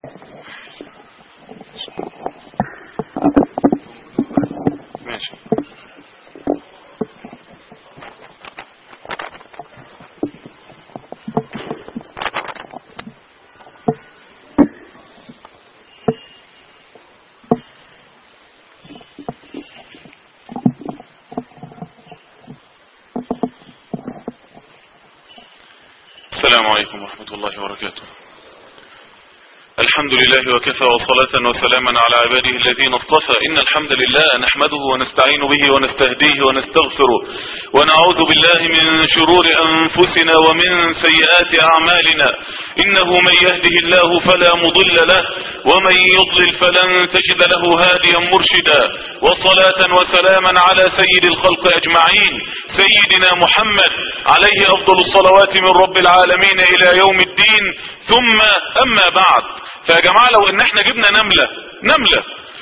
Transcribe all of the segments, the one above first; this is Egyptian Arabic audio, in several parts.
ماشي السلام عليكم ورحمة الله وبركاته الحمد لله وكفى وصلاة وسلاما على عباده الذين اصطفى إن الحمد لله نحمده ونستعين به ونستهديه ونستغفره ونعوذ بالله من شرور أنفسنا ومن سيئات أعمالنا إنه من يهده الله فلا مضل له ومن يضلل فلن تجد له هاديا مرشدا وصلاة وسلاما على سيد الخلق أجمعين سيدنا محمد عليه أفضل الصلوات من رب العالمين إلى يوم الدين ثم أما بعد فيا جماعة لو ان احنا جبنا نملة نملة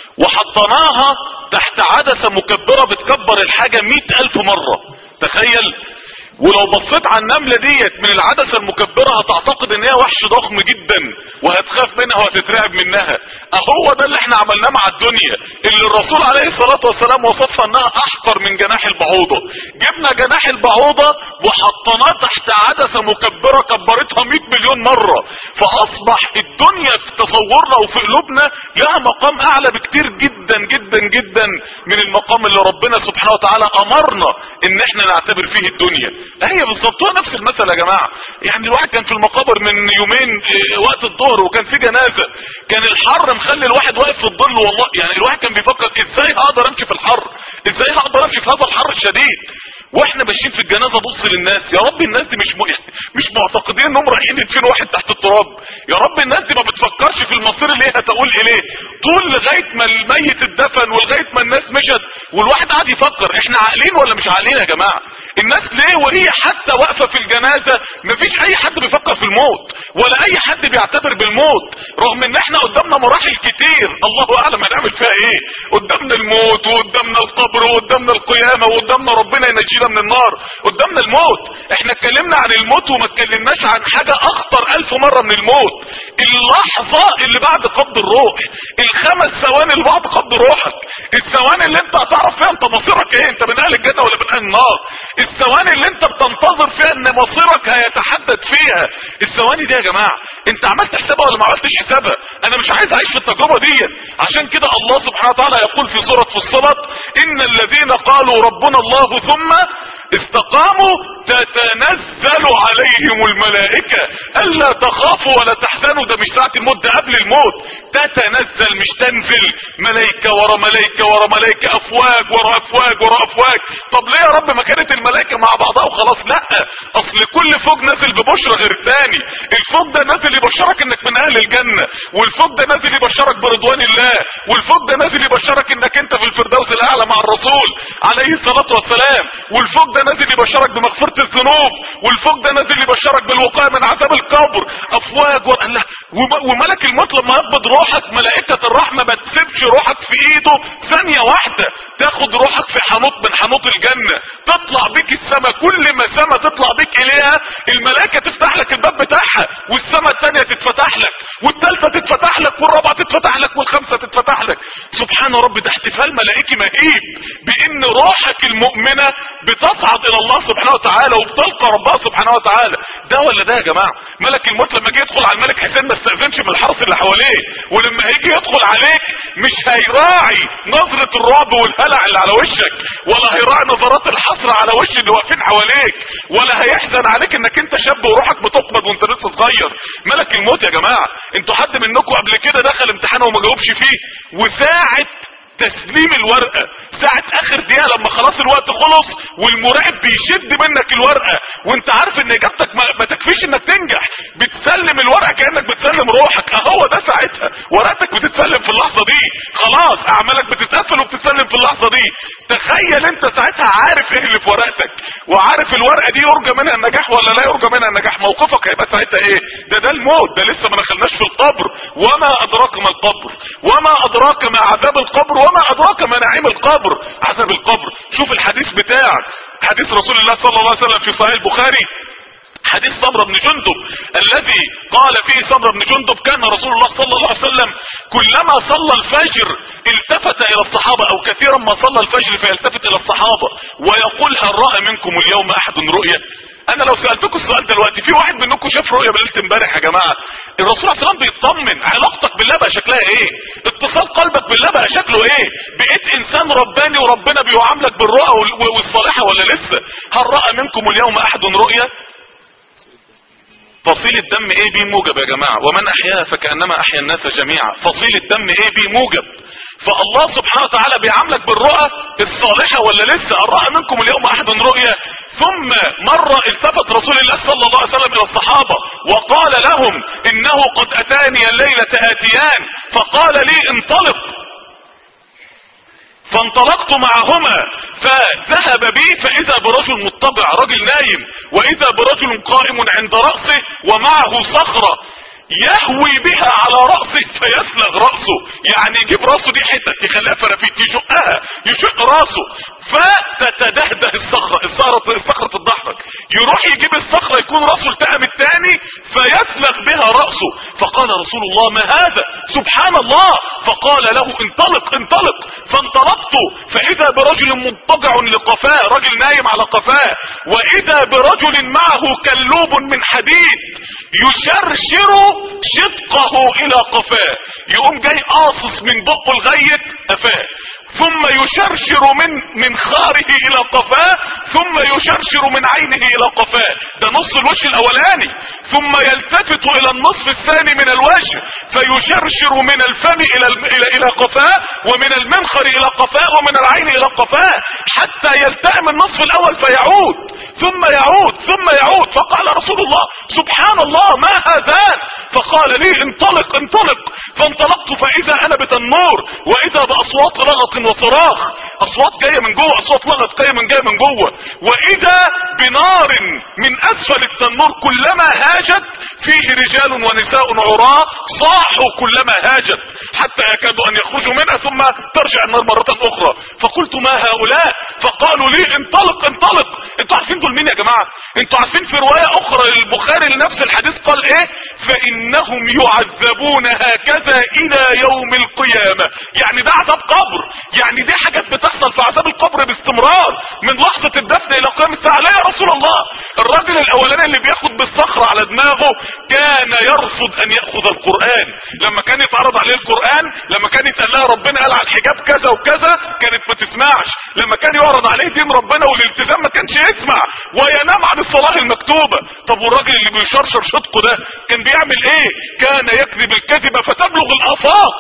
وحطيناها تحت عدسة مكبرة بتكبر الحاجة مئة ألف مرة تخيل ولو بصيت على النملة ديت من العدسة المكبرة هتعتقد ان هي وحش ضخم جدا وهتخاف منها وهتترعب منها اهو ده اللي احنا عملناه مع الدنيا اللي الرسول عليه الصلاة والسلام وصفها انها احقر من جناح البعوضة جبنا جناح البعوضة وحطيناه تحت عدسة مكبرة كبرتها 100 مليون مرة فاصبح الدنيا في تصورنا وفي قلوبنا لها مقام اعلى بكتير جدا جدا جدا من المقام اللي ربنا سبحانه وتعالى امرنا ان احنا نعتبر فيه الدنيا هي بالظبط هو نفس المثل يا جماعه يعني الواحد كان في المقابر من يومين اه، وقت الظهر وكان في جنازه كان الحر مخلي الواحد واقف في الظل والله يعني الواحد كان بيفكر ازاي هقدر امشي في الحر ازاي هقدر امشي في هذا الحر الشديد واحنا ماشيين في الجنازه بص للناس يا رب الناس دي مش م... مش معتقدين انهم رايحين يدفنوا واحد تحت التراب يا رب الناس دي ما بتفكرش في المصير اللي هي هتقول اليه طول لغايه ما الميت اتدفن ولغايه ما الناس مشت والواحد قاعد يفكر احنا عاقلين ولا مش عاقلين يا جماعه الناس ليه وهي حتى واقفه في الجنازه مفيش اي حد بيفكر في الموت ولا اي حد بيعتبر بالموت رغم ان احنا قدامنا مراحل كتير الله اعلم هنعمل فيها ايه قدامنا الموت وقدامنا القبر وقدامنا القيامه وقدامنا ربنا ينجينا من النار قدامنا الموت احنا اتكلمنا عن الموت وما اتكلمناش عن حاجه اخطر الف مره من الموت اللحظه اللي بعد قبض الروح الخمس ثواني اللي بعد قبض روحك الثواني اللي انت هتعرف فيها انت مصيرك ايه انت من اهل الجنه ولا من اهل النار الثواني اللي انت بتنتظر فيها ان مصيرك هيتحدد فيها الثواني دي يا جماعه انت عملت حسابها ولا ما عملتش حسابها انا مش عايز اعيش في التجربه دي عشان كده الله سبحانه وتعالى يقول في سوره فصلت ان الذين قالوا ربنا الله ثم استقاموا تتنزل عليهم الملائكه الا تخافوا ولا تحزنوا ده مش ساعه الموت ده قبل الموت تتنزل مش تنزل ملائكه ورا ملائكه ورا ملائكه افواج ورا افواج ورا افواج طب ليه يا رب ما كانت الملائكه مع بعضها وخلاص لا اصل كل فوج نازل ببشرى غير الثاني الفوج ده نازل يبشرك انك من اهل الجنه والفوج ده نازل يبشرك برضوان الله والفوج ده نازل يبشرك انك انت في الفردوس الاعلى مع الرسول عليه الصلاه والسلام والفوج ده نازل يبشرك بمغفره الذنوب والفوج ده نازل يبشرك بالوقايه من عذاب القبر افواج و... لا. وم- وملك الموت لما يقبض روحك ملائكه الرحمه ما تسيبش روحك في ايده ثانيه واحده تاخد روحك في حنوط من حنوط الجنه تطلع بيك السماء كل ما سما تطلع بيك اليها الملائكه تفتح لك الباب بتاعها والسماء الثانيه تتفتح لك والثالثه تتفتح لك والرابعه تتفتح لك والخامسه تتفتح لك سبحان رب ده احتفال ملائكي مهيب بان روحك المؤمنه بتصعد الى الله سبحانه وتعالى وبتلقى ربها سبحانه وتعالى ده ولا ده يا جماعه ملك الموت لما جه يدخل على الملك حسين ما استاذنش من الحرس اللي حواليه ولما هيجي يدخل عليك مش هيراعي نظره الرعب والهلع اللي على وشك ولا هيراعي نظرات الحسره على وش اللي واقفين حواليك ولا هيحزن عليك انك انت شاب وروحك بتقبض وانت لسه صغير ملك الموت يا جماعه انتوا حد منكم قبل كده دخل امتحان وما جاوبش فيه وساعه تسليم الورقة ساعة اخر دقيقة لما خلاص الوقت خلص والمراقب بيشد منك الورقة وانت عارف ان اجابتك ما, ما تكفيش انك تنجح بتسلم الورقة كأنك بتسلم روحك اهو ده ساعتها ورقتك بتتسلم في اللحظة دي خلاص اعمالك بتتقفل وبتتسلم في اللحظة دي تخيل انت ساعتها عارف ايه اللي في ورقتك وعارف الورقة دي يرجى منها النجاح ولا لا يرجى منها النجاح موقفك هيبقى ساعتها ايه ده ده الموت ده لسه ما دخلناش في القبر وما ادراك ما القبر وما ادراك ما عذاب القبر وما ادراك ما نعيم القبر عذاب القبر شوف الحديث بتاعك حديث رسول الله صلى الله عليه وسلم في صحيح البخاري حديث سمرة بن جندب الذي قال فيه سمرة بن جندب كان رسول الله صلى الله عليه وسلم كلما صلى الفجر التفت الى الصحابة او كثيرا ما صلى الفجر فيلتفت الى الصحابة ويقول هل رأى منكم اليوم احد رؤية انا لو سألتكم السؤال دلوقتي في واحد منكم شاف رؤية بليلة امبارح يا جماعة الرسول صلى الله عليه وسلم بيطمن علاقتك بالله بقى شكلها ايه اتصال قلبك بالله بقى شكله ايه بقيت انسان رباني وربنا بيعاملك بالرؤى والصالحة ولا لسه هل رأى منكم اليوم احد رؤية فصيل الدم ايه بي موجب يا جماعة ومن احياها فكأنما احيا الناس جميعا فصيل الدم ايه بي موجب فالله سبحانه وتعالى بيعاملك بالرؤى الصالحة ولا لسه رأى منكم اليوم احد رؤيا ثم مرة التفت رسول الله صلى الله عليه وسلم الى الصحابة وقال لهم انه قد اتاني الليلة اتيان فقال لي انطلق فانطلقت معهما فذهب بي فاذا برجل مطبع رجل نايم واذا برجل قائم عند رأسه ومعه صخرة يهوي بها على رأسه فيسلغ رأسه يعني يجيب رأسه دي حتة يخليها فرافيت يشقها يشق رأسه فتتدهده الصخرة الصخرة الصخرة الضحك يروح يجيب الصخرة يكون رأسه التهم الثاني فيسلغ بها رأسه فقال رسول الله ما هذا سبحان الله فقال له انطلق انطلق فانطلقت فإذا برجل مضطجع لقفاه رجل نايم على قفاه وإذا برجل معه كلوب من حديد يشرشر شدقه الى قفاه يقوم جاي قاصص من بقه لغايه قفاه ثم يشرشر من من خاره الى قفاه ثم يشرشر من عينه الى قفاه ده نص الوش الاولاني ثم يلتفت الى النصف الثاني من الوجه فيشرشر من الفم الى الى الى قفاه ومن المنخر الى قفاه ومن العين الى قفاه حتى يلتئم النصف الاول فيعود ثم يعود ثم يعود فقال رسول الله سبحان الله ما هذان فقال لي انطلق انطلق فانطلقت فاذا انا بتنور واذا باصوات لغط وصراخ اصوات جايه من جوه اصوات لغط جايه من جايه من جوه واذا بنار من اسفل التنور كلما هاجت فيه رجال ونساء عراة صاحوا كلما هاجت حتى يكادوا ان يخرجوا منها ثم ترجع النار مرة اخرى فقلت ما هؤلاء فقالوا لي انطلق انطلق انتوا عارفين دول مين يا جماعة انتوا عارفين في رواية اخرى للبخاري لنفس الحديث قال ايه فانهم يعذبون هكذا الى يوم القيامة يعني ده عذاب قبر يعني دي حاجات بتحصل في عذاب القبر باستمرار من لحظة الدفن الى قيام الساعة لا يا رسول الله الراجل الاولاني اللي بياخد بالصخرة على دماغه كان يرفض ان يأخذ القرآن لما كان يتعرض عليه القرآن لما كان يتقال لها ربنا قال على الحجاب كذا وكذا كانت ما تسمعش لما كان يعرض عليه دين ربنا والالتزام ما كانش يسمع وينام عن الصلاة المكتوبة طب والراجل اللي بيشرشر شدقه ده كان بيعمل ايه كان يكذب الكذبة فتبلغ الافاق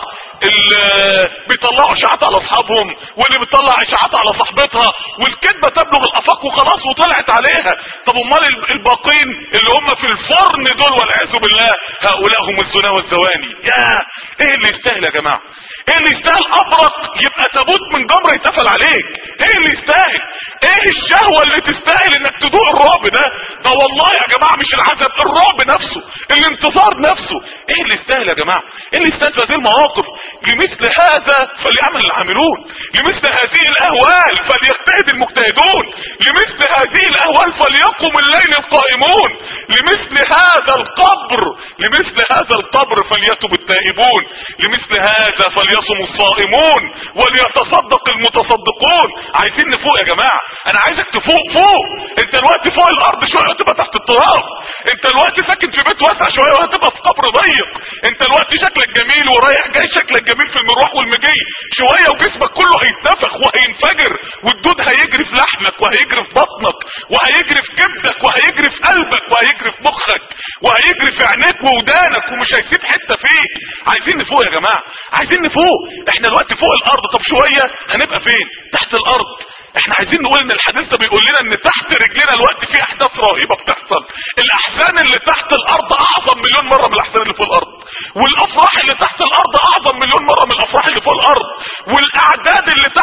اللي بيطلعوا اشاعات على اصحابهم واللي بتطلع اشاعات على صاحبتها والكذبه تبلغ الافاق وخلاص وطلعت عليها طب امال الباقين اللي هم في الفرن دول والعياذ بالله هؤلاء هم الزنا والزواني يا ايه اللي يستاهل يا جماعه ايه اللي يستاهل ابرق يبقى تابوت من جمر يتفل عليك ايه اللي يستاهل ايه الشهوه اللي تستاهل انك تدوق الرعب ده ده والله يا جماعه مش العذاب الرعب نفسه الانتظار نفسه ايه اللي يستاهل يا جماعه ايه اللي يستاهل في هذه المواقف لمثل هذا فليعمل العاملون لمثل هذه الاهوال فليجتهد المجتهدون لمثل هذه الاهوال فليقم الليل القائمون لمثل هذا القبر لمثل هذا القبر فليتب التائبون لمثل هذا فليصم الصائمون وليتصدق المتصدقون عايزين نفوق يا جماعه انا عايزك تفوق فوق انت دلوقتي فوق الارض شويه هتبقى تحت التراب انت دلوقتي ساكن في بيت واسع شويه وهتبقى في قبر ضيق انت دلوقتي شكلك جميل ورايح جاي شكلك جميل في المروح والمجي شويه وجسمك كله هيتنفخ وهينفجر والدود هيجري في لحمك وهيجري في بطنك وهيجري في كبدك وهيجري في قلبك وهيجري في مخك وهيجري في عينيك وودانك ومش هيسيب حته فيك عايزين نفوق يا جماعه عايزين نفوق احنا دلوقتي فوق الارض طب شويه هنبقى فين تحت الارض احنا عايزين نقول ان الحديث ده بيقول لنا ان تحت رجلنا الوقت في احداث رهيبه بتحصل الاحزان اللي تحت الارض اعظم مليون مره من الاحزان اللي فوق الارض والافراح اللي تحت الارض اعظم مليون مره من الافراح اللي فوق الارض والاعداد اللي تحت الارض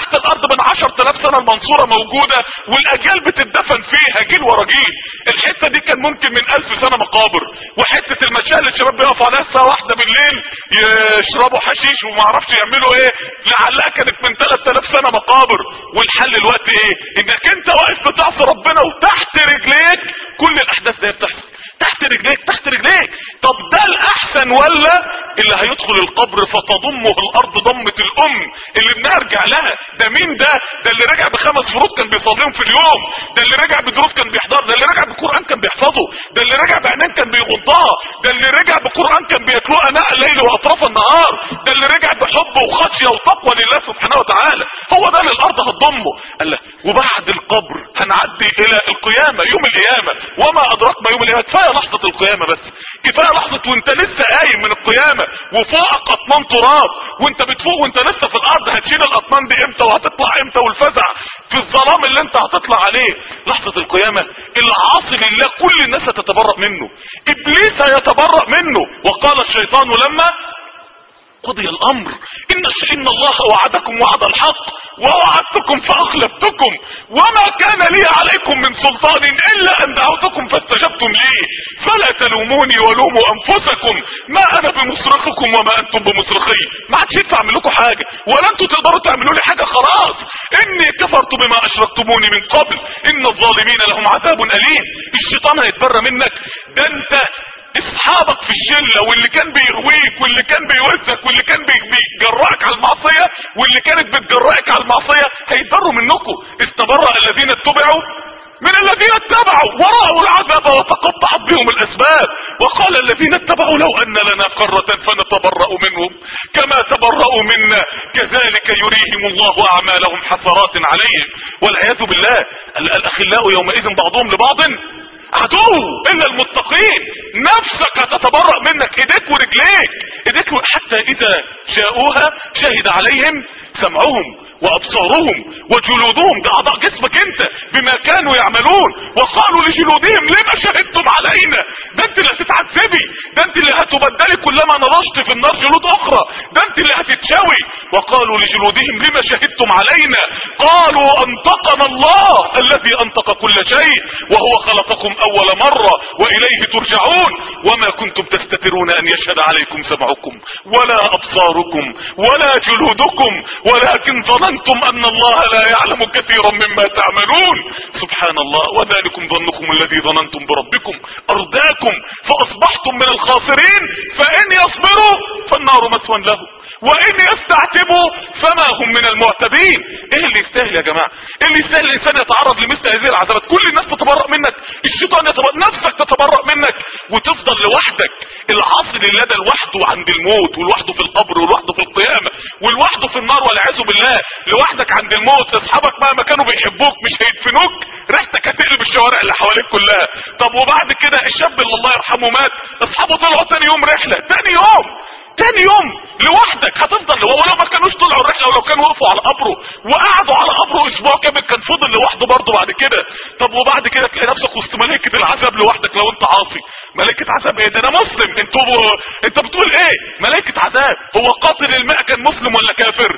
من 10000 سنه المنصوره موجوده والاجيال بتدفن فيها جيل ورا جيل الحته دي كان ممكن من 1000 سنه مقابر وحته المشاية اللي الشباب بيقفوا عليها الساعه واحدة بالليل يشربوا حشيش وما اعرفش يعملوا ايه لعلها كانت من 3000 سنه مقابر والحل الوقت ايه انك انت واقف بتعصي ربنا وتحت رجليك كل الاحداث دي بتحصل تحت رجليك تحت رجليك طب ده الاحسن ولا اللي هيدخل القبر فتضمه الارض ضمة الام اللي بنرجع لها ده مين ده ده اللي رجع بخمس فروض كان بيصليهم في اليوم ده اللي رجع بدروس كان بيحضر ده اللي رجع بقران كان بيحفظه ده اللي رجع بعينين كان بيغضها ده اللي رجع بقران كان بيتلوه اناء الليل واطراف النهار ده اللي رجع بحب وخشيه وتقوى لله سبحانه وتعالى هو ده اللي الارض هتضمه قال له وبعد القبر هنعدي الى القيامه يوم القيامه وما ادراك ما يوم القيامه كفايه لحظه القيامه بس كفايه لحظه وانت لسه قايم من القيامه وفوقك اطنان تراب وانت بتفوق وانت لسه في الارض هتشيل الاطنان دي امتى وهتطلع امتى والفزع في الظلام اللي انت هتطلع عليه لحظه القيامه العاصي لله كل الناس هتتبرأ منه ابليس هيتبرأ منه وقال الشيطان لما قضي الامر ان ان الله وعدكم وعد الحق ووعدتكم فاخلفتكم وما كان لي عليكم من سلطان الا ان دعوتكم فاستجبتم لي فلا تلوموني ولوموا انفسكم ما انا بمصرخكم وما انتم بمصرخي ما عادش ينفع اعمل لكم حاجه ولا انتوا تقدروا تعملوا لي حاجه خلاص اني كفرت بما اشركتموني من قبل ان الظالمين لهم عذاب اليم الشيطان هيتبرى منك ده انت اصحابك في الشله واللي كان بيغويك واللي كان بيوزك واللي كان بيجرأك على المعصيه واللي كانت بتجرأك على المعصيه هيضروا منكم استبرأ الذين اتبعوا من الذين اتبعوا ورأوا العذاب وتقطعت بهم الاسباب وقال الذين اتبعوا لو ان لنا قرة فنتبرأ منهم كما تبرأوا منا كذلك يريهم الله اعمالهم حسرات عليهم والعياذ بالله الاخلاء يومئذ بعضهم لبعض عدو الا المتقين نفسك هتتبرأ منك ايديك ورجليك ايديك و... حتى اذا جاءوها شهد عليهم سمعهم وابصارهم وجلودهم ده اعضاء جسمك انت بما كانوا يعملون وقالوا لجلودهم لما شهدتم علينا ده انت اللي هتتعذبي ده انت اللي هتبدلي كلما نضجت في النار جلود اخرى ده انت اللي هتتشوي وقالوا لجلودهم لما شهدتم علينا قالوا انطقنا الله الذي انطق كل شيء وهو خلقكم اول مرة واليه ترجعون وما كنتم تستترون ان يشهد عليكم سمعكم ولا ابصاركم ولا جلودكم ولكن ظننتم ان الله لا يعلم كثيرا مما تعملون سبحان الله وذلكم ظنكم الذي ظننتم بربكم ارداكم فاصبحتم من الخاسرين فان يصبروا فالنار مسوى لهم وان يستعتبوا فما هم من المعتبين ايه اللي يستاهل يا جماعة ايه اللي يستاهل الانسان يتعرض لمثل هذه العذابات كل الناس تتبرأ منك الشيطان يتبرأ نفسك تتبرأ منك وتفضل لوحدك العاصي لله ده لوحده عند الموت ولوحده في القبر ولوحده في القيامة ولوحده في النار والعياذ بالله لوحدك عند الموت اصحابك مهما كانوا بيحبوك مش هيدفنوك ريحتك هتقلب الشوارع اللي حواليك كلها طب وبعد كده الشاب اللي الله يرحمه مات اصحابه طلعوا تاني يوم رحلة تاني يوم تاني يوم لوحدك هتفضل ولو ما كانوش طلعوا الرحله ولو كانوا وقفوا على قبره وقعدوا على قبره اسبوع كامل كان فضل لوحده برضه بعد كده طب وبعد كده تلاقي نفسك وسط ملائكه العذاب لوحدك لو انت عاصي ملائكه عذاب ايه ده انا مسلم انتوا انت بتقول ايه ملائكه عذاب هو قاتل الماء كان مسلم ولا كافر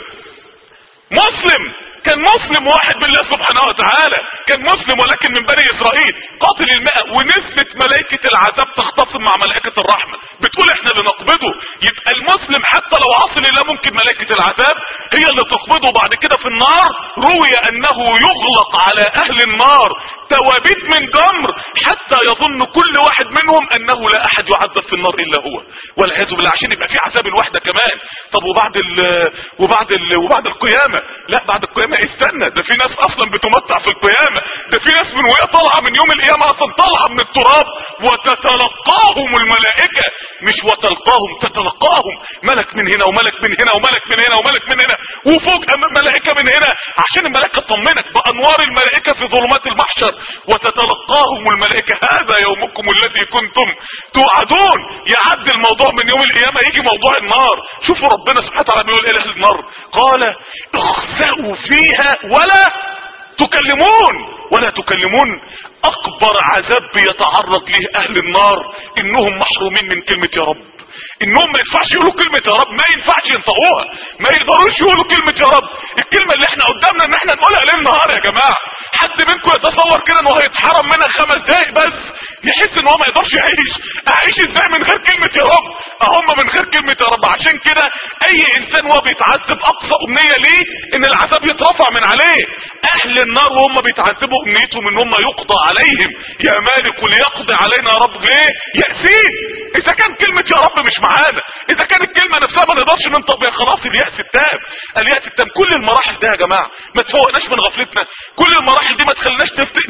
مسلم كان مسلم واحد بالله سبحانه وتعالى كان مسلم ولكن من بني اسرائيل قاتل الماء ونسبة ملائكة العذاب تختصم مع ملائكة الرحمة بتقول احنا اللي نقبضه يبقى المسلم حتى لو عاصي لله ممكن ملائكة العذاب هي اللي تقبضه بعد كده في النار روي انه يغلق على اهل النار توابيت من جمر حتى يظن كل واحد منهم انه لا احد يعذب في النار الا هو والعياذ بالله عشان يبقى في عذاب الوحده كمان طب وبعد ال وبعد ال وبعد القيامه لا بعد القيامه استنى ده في ناس اصلا بتمتع في القيامه ده في ناس من وهي طالعه من يوم القيامه اصلا طالعه من التراب وتتلقاهم الملائكه مش وتلقاهم تتلقاهم ملك من هنا وملك من هنا وملك من هنا وملك من هنا وفوق ملائكه من هنا عشان الملائكه تطمنك بانوار الملائكه في ظلمات المحشر وتتلقاهم الملائكه هذا يومكم الذي كنتم توعدون يعدي الموضوع من يوم القيامه يجي موضوع النار شوفوا ربنا سبحانه وتعالى بيقول ايه لاهل النار قال اخسأوا فيها ولا تكلمون ولا تكلمون اكبر عذاب بيتعرض له اهل النار انهم محرومين من كلمة يا رب انهم ما ينفعش يقولوا كلمة يا رب ما ينفعش ينطقوها ما يقدروش يقولوا كلمة يا رب الكلمة اللي احنا قدامنا ان احنا نقولها ليل نهار يا جماعة حد منكم يتصور كده انه هيتحرم منها خمس دقايق بس يحس ان هو ما يقدرش يعيش اعيش ازاي من غير كلمة يا رب اهم من غير كلمة يا رب عشان كده اي انسان وهو بيتعذب اقصى امنية ليه ان العذاب يترفع من عليه اهل النار وهم بيتعذبوا امنيتهم ان هم يقضى عليهم يا مالك ليقضي علينا يا رب ليه يأسين اذا كان كلمة يا رب مش معانا اذا كانت الكلمة نفسها ما نقدرش ننطق بيها خلاص اليأس التام اليأس التام كل المراحل دي يا جماعة ما تفوقناش من غفلتنا كل المراحل دي ما تخليناش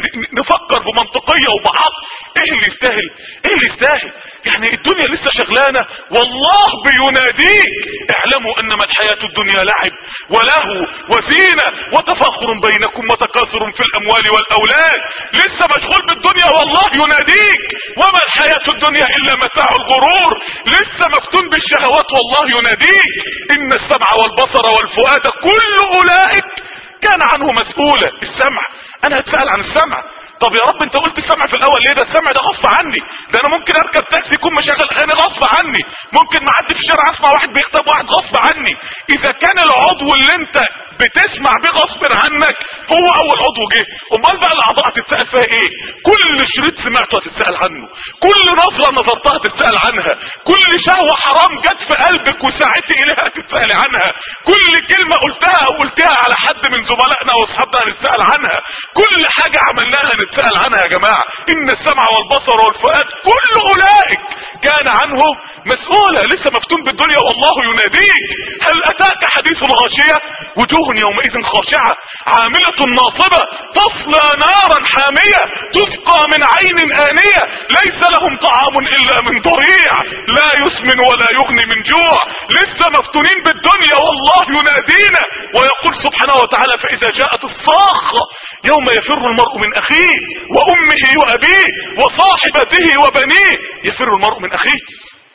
نفكر بمنطقية وبعقل ايه اللي يستاهل ايه اللي يستاهل يعني الدنيا لسه شغلانة والله بيناديك اعلموا انما الحياة الدنيا لعب ولهو وزينة وتفاخر بينكم وتكاثر في الاموال والاولاد لسه مشغول بالدنيا والله يناديك وما الحياة الدنيا الا متاع الغرور لسه مفتون بالشهوات والله يناديك ان السمع والبصر والفؤاد كل اولئك كان عنه مسؤولة السمع انا هتسأل عن السمع طب يا رب انت قلت السمع في الاول ليه ده السمع ده غصب عني ده انا ممكن اركب تاكسي يكون مشغل اغاني غصب عني ممكن معدي في الشارع اسمع واحد بيخطب واحد غصب عني اذا كان العضو اللي انت بتسمع بيه غصب عنك هو اول عضو جه امال بقى الاعضاء هتتسال فيها ايه كل شريط سمعته هتتسال عنه كل نظره نظرتها هتتسال عنها كل شهوه حرام جت في قلبك وسعيتي اليها هتتسال عنها كل كلمه قلتها او قلتها على حد من زملائنا واصحابنا هنتسال عنها كل حاجه عملناها هنتسال عنها يا جماعه ان السمع والبصر والفؤاد كل اولئك كان عنه مسؤولا لسه مفتون بالدنيا والله يناديك هل اتاك حديث الغاشيه وجوه يومئذ خاشعة عاملة ناصبة تصلى نارا حامية تسقى من عين آنية ليس لهم طعام إلا من ضريع لا يسمن ولا يغني من جوع لسه مفتونين بالدنيا والله ينادينا ويقول سبحانه وتعالى فإذا جاءت الصاخة يوم يفر المرء من أخيه وأمه وأبيه وصاحبته وبنيه يفر المرء من أخيه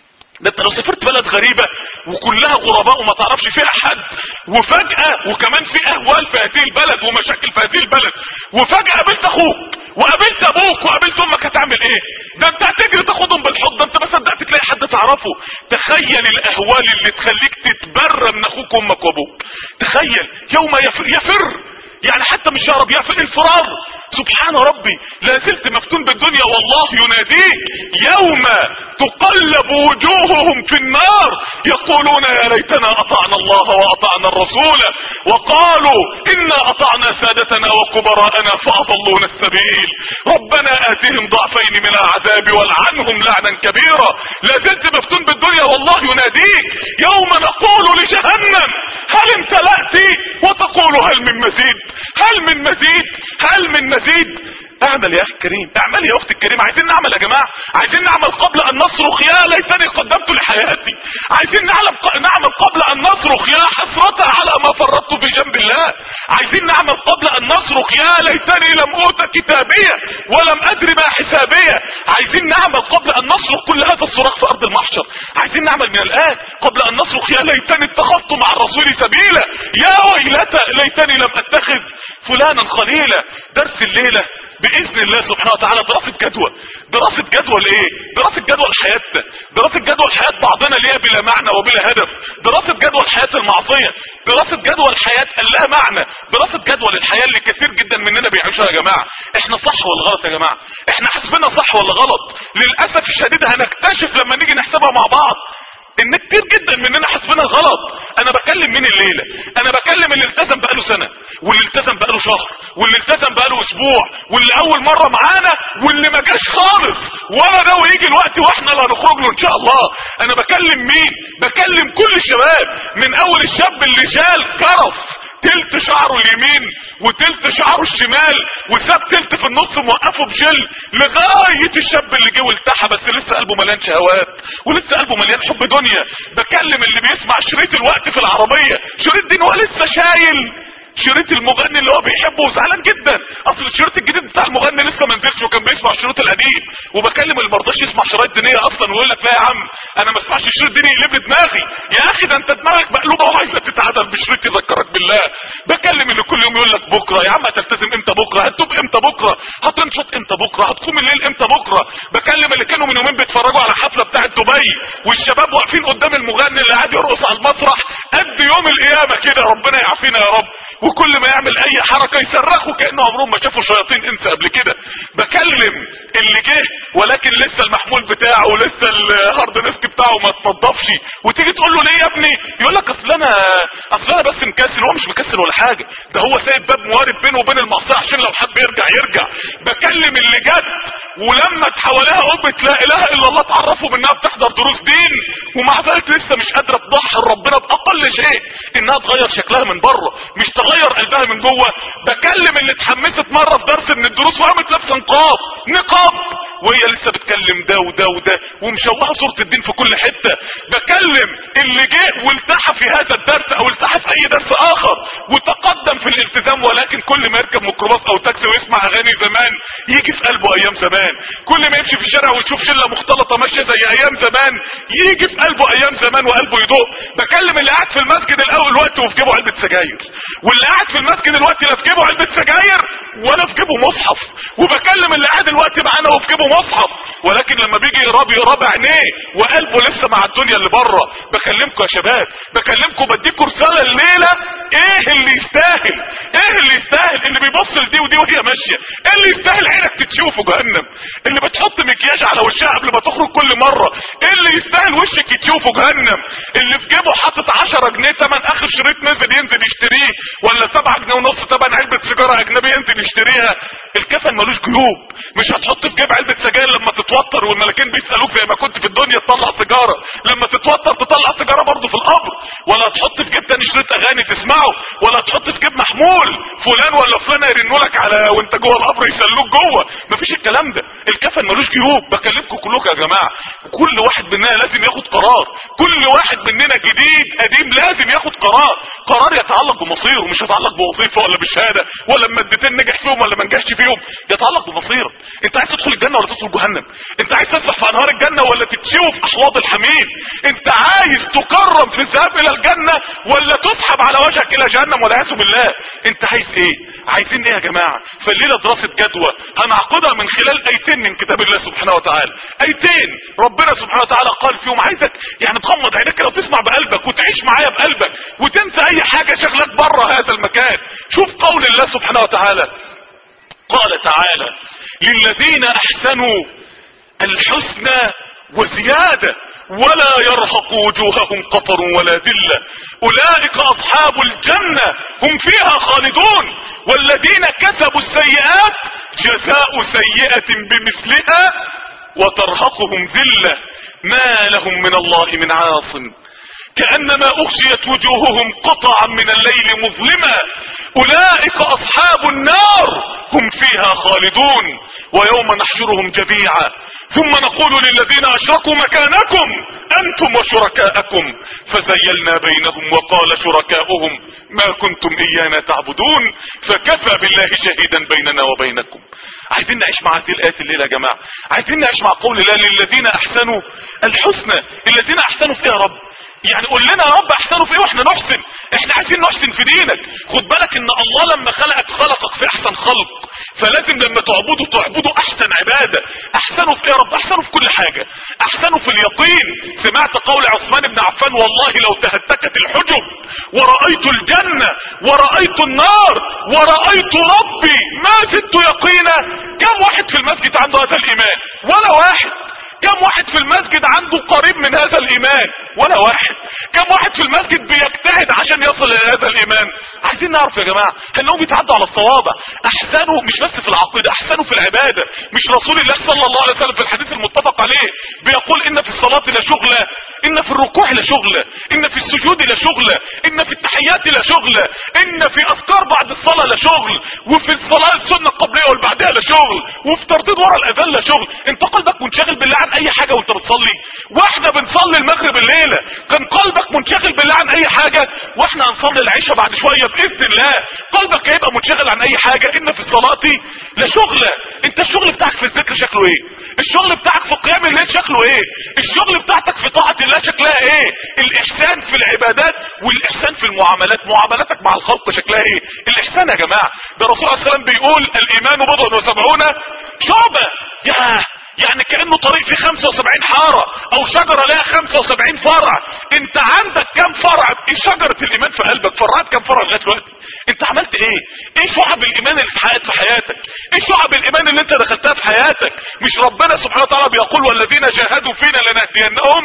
ده انت لو سافرت بلد غريبة وكلها غرباء وما تعرفش فيها حد وفجأة وكمان في اهوال في هذه البلد ومشاكل في هذه البلد وفجأة قابلت اخوك وقابلت ابوك وقابلت امك هتعمل ايه ده انت هتجري تاخدهم بالحضن ده انت ما صدقت تلاقي حد تعرفه تخيل الاهوال اللي تخليك تتبرى من اخوك وامك وابوك تخيل يوم يفر, يفر يعني حتى مش يهرب يفر الفرار سبحان ربي لا زلت مفتون بالدنيا والله يناديك يوم تقلب وجوههم في النار يقولون يا ليتنا اطعنا الله واطعنا الرسول وقالوا انا اطعنا سادتنا وكبراءنا فاضلونا السبيل ربنا اتهم ضعفين من العذاب والعنهم لعنا كبيرا لا زلت مفتون بالدنيا والله يناديك يوم نقول لجهنم هل امتلأت وتقول هل من مزيد هل من مزيد هل من مزيد اعمل يا اخي الكريم اعمل يا اختي الكريمه عايزين نعمل يا جماعه عايزين نعمل قبل ان نصرخ يا ليتني قدمت لحياتي عايزين نعمل نعمل قبل ان نصرخ يا حسرة على ما فرطت في جنب الله عايزين نعمل قبل ان نصرخ يا ليتني لم اوت كتابيه ولم ادري ما حسابيه عايزين نعمل قبل ان نصرخ كل هذا الصراخ في ارض المحشر عايزين نعمل من الان قبل ان نصرخ يا ليتني اتخذت مع الرسول سبيلا يا ويلتى ليتني لم اتخذ فلانا خليلا درس الليله باذن الله سبحانه وتعالى دراسه جدوى دراسه جدوى لايه دراسه جدوى لحياتنا دراسه جدوى لحياه بعضنا ليها بلا معنى وبلا هدف دراسه جدوى لحياه المعصيه دراسه جدوى الحياه لها معنى دراسه جدوى للحياه اللي كثير جدا مننا بيعيشها يا جماعه احنا صح ولا غلط يا جماعه احنا حاسبينها صح ولا غلط للاسف الشديد هنكتشف لما نيجي نحسبها مع بعض ان كتير جدا مننا حاسبينها غلط انا بكلم مين الليله انا بكلم اللي التزم بقاله سنه واللي التزم بقاله شهر واللي التزم بقاله اسبوع واللي اول مره معانا واللي ما جاش خالص ولا ده ويجي الوقت واحنا اللي هنخرج له ان شاء الله انا بكلم مين بكلم كل الشباب من اول الشاب اللي شال كرف تلت شعره اليمين وتلت شعره الشمال وساب تلت في النص موقفه بجل لغاية الشاب اللي جه والتحى بس لسه قلبه مليان شهوات ولسه قلبه مليان حب دنيا بكلم اللي بيسمع شريط الوقت في العربية شريط دين هو لسه شايل شريط المغني اللي هو بيحبه وزعلان جدا اصل الشريط الجديد بتاع المغني لسه ما نزلش وكان بيسمع الشريط القديم وبكلم اللي ما رضاش يسمع شرايط دينيه اصلا ويقول لك لا يا عم انا ما اسمعش الشريط ديني يقلب لي دماغي يا اخي ده انت دماغك مقلوبه وعايزه تتعدل بشريط يذكرك بالله بكلم اللي كل يوم يقول لك بكره يا عم هتلتزم امتى بكره هتتوب امتى بكره هتنشط امتى بكره هتقوم الليل امتى بكره بكلم اللي كانوا من يومين بيتفرجوا على حفله بتاعه دبي والشباب واقفين قدام المغني اللي قاعد يرقص على المسرح قد يوم القيامه كده ربنا يعافينا يا رب وكل ما يعمل اي حركه يصرخوا كانه عمرهم ما شافوا شياطين انس قبل كده بكلم اللي جه ولكن لسه المحمول بتاعه ولسه الهارد ديسك بتاعه ما اتنضفش وتيجي تقول له ليه يا ابني يقول لك اصل انا اصل انا بس مكسل هو مش مكسل ولا حاجه ده هو سايب باب موارد بينه وبين المعصيه عشان لو حد يرجع يرجع بكلم اللي جت ولما تحولها قبة لا اله الا الله تعرفوا منها بتحضر دروس دين ومع ذلك لسه مش قادره تضحي ربنا باقل شيء انها تغير شكلها من بره مش تغير قلبها من جوه بكلم اللي اتحمست مره في درس من الدروس وقامت لابسه نقاب نقاب وهي لسه بتكلم ده وده وده ومشوهه صوره الدين في كل حته بكلم اللي جه والتحى في هذا الدرس او التحى في اي درس اخر وتقدم في الالتزام ولكن كل ما يركب ميكروباص او تاكسي ويسمع اغاني زمان يجي في قلبه ايام زمان كل ما يمشي في الشارع ويشوف شله مختلطه ماشيه زي ايام زمان يجي في قلبه ايام زمان وقلبه يدق بكلم اللي قاعد في المسجد الاول وقت وفي جيبه علبه سجاير واللي قاعد في المسجد الوقت لا في جيبه علبه سجاير ولا في جيبه مصحف وبكلم اللي قاعد الوقت معانا وفي جيبه مصحف ولكن لما بيجي يراب يراب عينيه وقلبه لسه مع الدنيا اللي بره بكلمكم يا شباب بكلمكم بديكم رساله الليله ايه اللي يستاهل ايه اللي يستاهل اللي بيبص لدي ودي وهي ماشيه ايه اللي يستاهل عينك تتشوفه جهنم اللي بتحط مكياج على وشها قبل ما تخرج كل مره ايه اللي يستاهل وشك يتشوفه جهنم اللي في جيبه حاطط 10 جنيه تمن اخر شريط نزل ينزل يشتريه ولا 7 جنيه ونص تمن علبه سيجاره اجنبيه ينزل يشتريها الكفن ملوش جيوب مش هتحط في جيب علبه سجاير لما تتوتر والملاكين بيسالوك زي ما كنت في الدنيا تطلع سيجاره لما تتوتر تطلع سيجاره برضه في القبر ولا تحط في جيب تاني شريط اغاني تسمعه ولا تحط في جيب محمول فلان ولا فلان يرنوا لك على وانت جوه القبر يسلوك جوه مفيش الكلام ده الكفن ملوش جيوب بكلمكم كلكم يا جماعه كل واحد مننا لازم ياخد قرار كل واحد مننا جديد قديم لازم ياخد قرار قرار يتعلق بمصيره مش يتعلق بوظيفه ولا بشهاده ولا مادتين نجح فيهم ولا ما نجحش فيهم يتعلق بمصيرك انت عايز تدخل الجنه ولا تدخل جهنم انت عايز تسبح في انهار الجنه ولا تتشوف احواض الحميم انت عايز تكرم في الذهاب الى الجنه ولا تسحب على وجهك الى جهنم والعياذ بالله انت عايز ايه عايزين ايه يا جماعه فالليله دراسه جدوى هنعقدها من خلال ايتين من كتاب الله سبحانه وتعالى ايتين ربنا سبحانه وتعالى قال فيهم عايزك يعني تغمض عينك كده وتسمع بقلبك وتعيش معايا بقلبك وتنسى اي حاجه شغلك بره هذا المكان شوف قول الله سبحانه وتعالى قال تعالى للذين احسنوا الحسنى وزيادة ولا يرهق وجوههم قطر ولا ذلة اولئك اصحاب الجنة هم فيها خالدون والذين كسبوا السيئات جزاء سيئة بمثلها وترهقهم ذلة ما لهم من الله من عاصم كأنما أغشيت وجوههم قطعا من الليل مظلما أولئك أصحاب النار هم فيها خالدون ويوم نحشرهم جميعا ثم نقول للذين أشركوا مكانكم أنتم وشركاءكم فزيلنا بينهم وقال شركاؤهم ما كنتم إيانا تعبدون فكفى بالله شهيدا بيننا وبينكم عايزين نعيش مع هذه الآيات الليلة يا جماعة عايزين نعيش مع قول الله للذين أحسنوا الحسنى الذين أحسنوا فيها يا رب يعني قول لنا يا رب احسنوا في ايه واحنا نحسن احنا عايزين نحسن في دينك خد بالك ان الله لما خلقك خلقك في احسن خلق فلازم لما تعبده تعبده احسن عبادة احسنوا في ايه يا رب احسنوا في كل حاجة احسنوا في اليقين سمعت قول عثمان بن عفان والله لو تهتكت الحجب ورأيت الجنة ورأيت النار ورأيت ربي ما زدت يقينا كم واحد في المسجد عنده هذا الايمان ولا واحد كم واحد في المسجد عنده قريب من هذا الايمان ولا واحد كم واحد في المسجد بيجتهد عشان يصل الى هذا الايمان عايزين نعرف يا جماعه انهم بيتعدوا على الصوابع احسنوا مش بس في العقيده احسنوا في العباده مش رسول الله صلى الله عليه وسلم في الحديث المتفق عليه بيقول ان في الصلاه لشغله ان في الركوع لشغله ان في السجود لشغله ان في التحيات لشغله ان في اذكار بعد الصلاه لشغل وفي الصلاه السنه القبليه والبعديه لشغل وفي ترديد ورا الاذان لشغل انت قلبك منشغل بالله عن اي حاجه وانت بتصلي واحنا بنصلي المغرب الليله كان قلبك منشغل بالله عن اي حاجه واحنا هنصلي العشاء بعد شويه باذن الله قلبك هيبقى منشغل عن اي حاجه ان في الصلاه لشغله انت الشغل بتاعك في الذكر شكله ايه الشغل بتاعك في قيام الليل شكله ايه الشغل بتاعتك في طاعه الله شكلها ايه الاحسان في العبادات والاحسان في المعاملات معاملاتك مع الخلق شكلها ايه الاحسان يا جماعه ده الرسول عليه الصلاه والسلام بيقول الايمان بضع وسبعون شعبه ياه يعني كانه طريق فيه 75 حاره او شجره لها 75 فرع انت عندك كام فرع ايه شجره الايمان في قلبك فرعت كام فرع لغايه دلوقتي انت عملت ايه ايه شعب الايمان اللي اتحققت في حياتك ايه شعب الايمان اللي انت دخلتها في حياتك مش ربنا سبحانه وتعالى بيقول والذين جاهدوا فينا لنهدينهم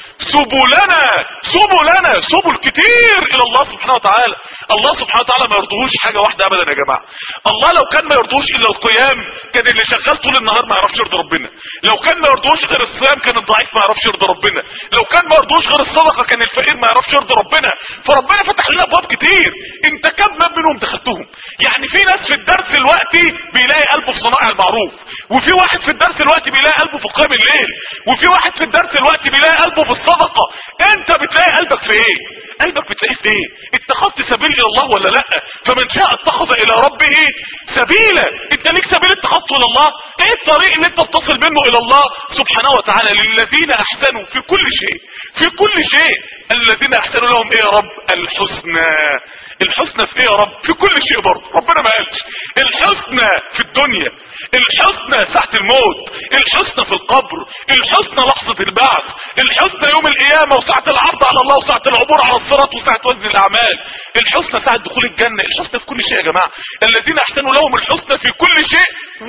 سبلنا سبلنا سبل كتير الى الله سبحانه وتعالى الله سبحانه وتعالى ما يرضوش حاجه واحده ابدا يا جماعه الله لو كان ما يرضوش الا القيام كان اللي شغال طول النهار ما يعرفش يرضي ربنا لو كان ما يرضوش غير الصيام كان الضعيف ما يعرفش يرضي ربنا لو كان ما يرضوش غير الصدقه كان الفقير ما يعرفش يرضي ربنا فربنا فتح لنا ابواب كتير انت كم باب منهم دخلتهم يعني في ناس في الدرس دلوقتي بيلاقي قلبه في صنائع المعروف وفي واحد في الدرس دلوقتي بيلاقي قلبه في قيام الليل وفي واحد في الدرس دلوقتي بيلاقي قلبه في الصدقه انت بتلاقي قلبك في ايه قلبك بتلاقيه في ايه اتخذت سبيل الى الله ولا لا فمن شاء اتخذ الى ربه سبيلا انت ليك سبيل اتخذته الى الله ايه الطريق اللي انت بتصل منه الى الله سبحانه وتعالى للذين احسنوا في كل شيء في كل شيء الذين احسنوا لهم ايه يا رب الحسنى الحسنى في ايه يا رب في كل شيء برضه ربنا ما قالش الحسنى في الدنيا الحسنى ساعة الموت الحسنى في القبر الحسنى لحظة البعث الحسنى يوم القيامة وساعة العرض على الله وساعة العبور على الصراط وساعة وزن الاعمال الحسنى ساعة دخول الجنة الحسنى في كل شيء يا جماعة الذين احسنوا لهم الحسنى في كل شيء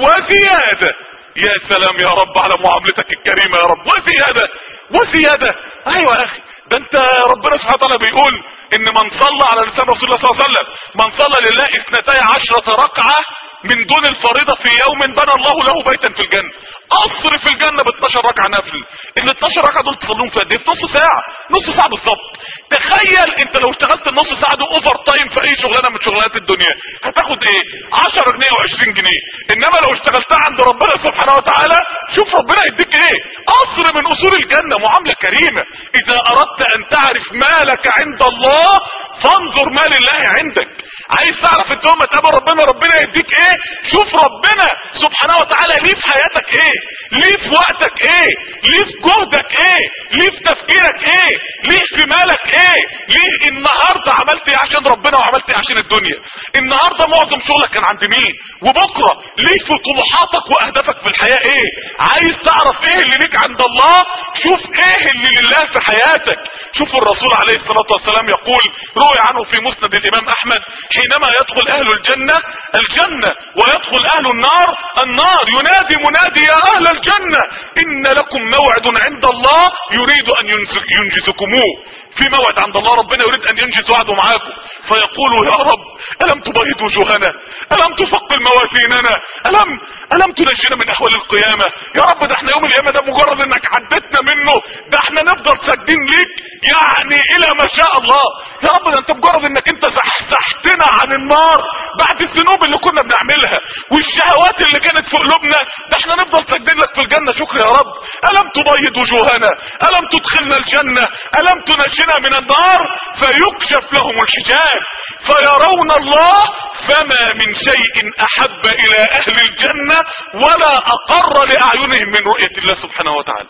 وزيادة يا سلام يا رب على معاملتك الكريمة يا رب وزيادة وزيادة ايوه يا اخي ده انت ربنا سبحانه وتعالى بيقول ان من صلى على لسان رسول الله صلى الله عليه وسلم من صلى لله اثنتي عشرة ركعة من دون الفريضة في يوم بنى الله له بيتا في الجنة قصر في الجنة ب 12 ركعة نفل ال 12 ركعة دول تصليهم في قد ايه في نص ساعة نص ساعة بالظبط تخيل انت لو اشتغلت النص ساعة دي اوفر تايم في اي شغلانة من شغلانات الدنيا هتاخد ايه 10 جنيه و20 جنيه انما لو اشتغلتها عند ربنا سبحانه وتعالى شوف ربنا يديك ايه قصر من اصول الجنة معاملة كريمة اذا اردت ان تعرف مالك عند الله فانظر ما لله عندك عايز تعرف انت يوم ما تقابل ربنا ربنا يديك ايه شوف ربنا سبحانه وتعالى ليه في حياتك ايه ليه في وقتك ايه ليه في جهدك ايه ليه في تفكيرك ايه ليه في مالك ايه ليه النهارده عملت ايه عشان ربنا وعملت ايه عشان الدنيا النهارده معظم شغلك كان عند مين وبكره ليه في طموحاتك واهدافك في الحياه ايه عايز تعرف ايه اللي ليك عند الله شوف ايه اللي لله في حياتك شوف الرسول عليه الصلاه والسلام يقول روي عنه في مسند الامام احمد حينما يدخل اهل الجنه الجنه ويدخل اهل النار النار ينادي منادي يا اهل الجنة ان لكم موعد عند الله يريد ان ينجزكموه في موعد عند الله ربنا يريد ان ينجز وعده معاكم فيقولوا يا رب الم تبيض وجوهنا الم تثقل موازيننا الم الم تنجينا من احوال القيامة يا رب ده احنا يوم القيامة ده مجرد انك عدتنا منه ده احنا نفضل ساجدين ليك يعني الى ما شاء الله يا رب ده انت مجرد انك انت زحزحتنا عن النار بعد الذنوب اللي كنا بنعملها والشهوات اللي كانت في قلوبنا ده احنا نفضل ساجدين لك في الجنة شكر يا رب الم تبيض وجوهنا الم تدخلنا الجنة الم تنجينا من النار فيكشف لهم الحجاب فيرون الله فما من شيء احب الى اهل الجنة ولا اقر لاعينهم من رؤية الله سبحانه وتعالى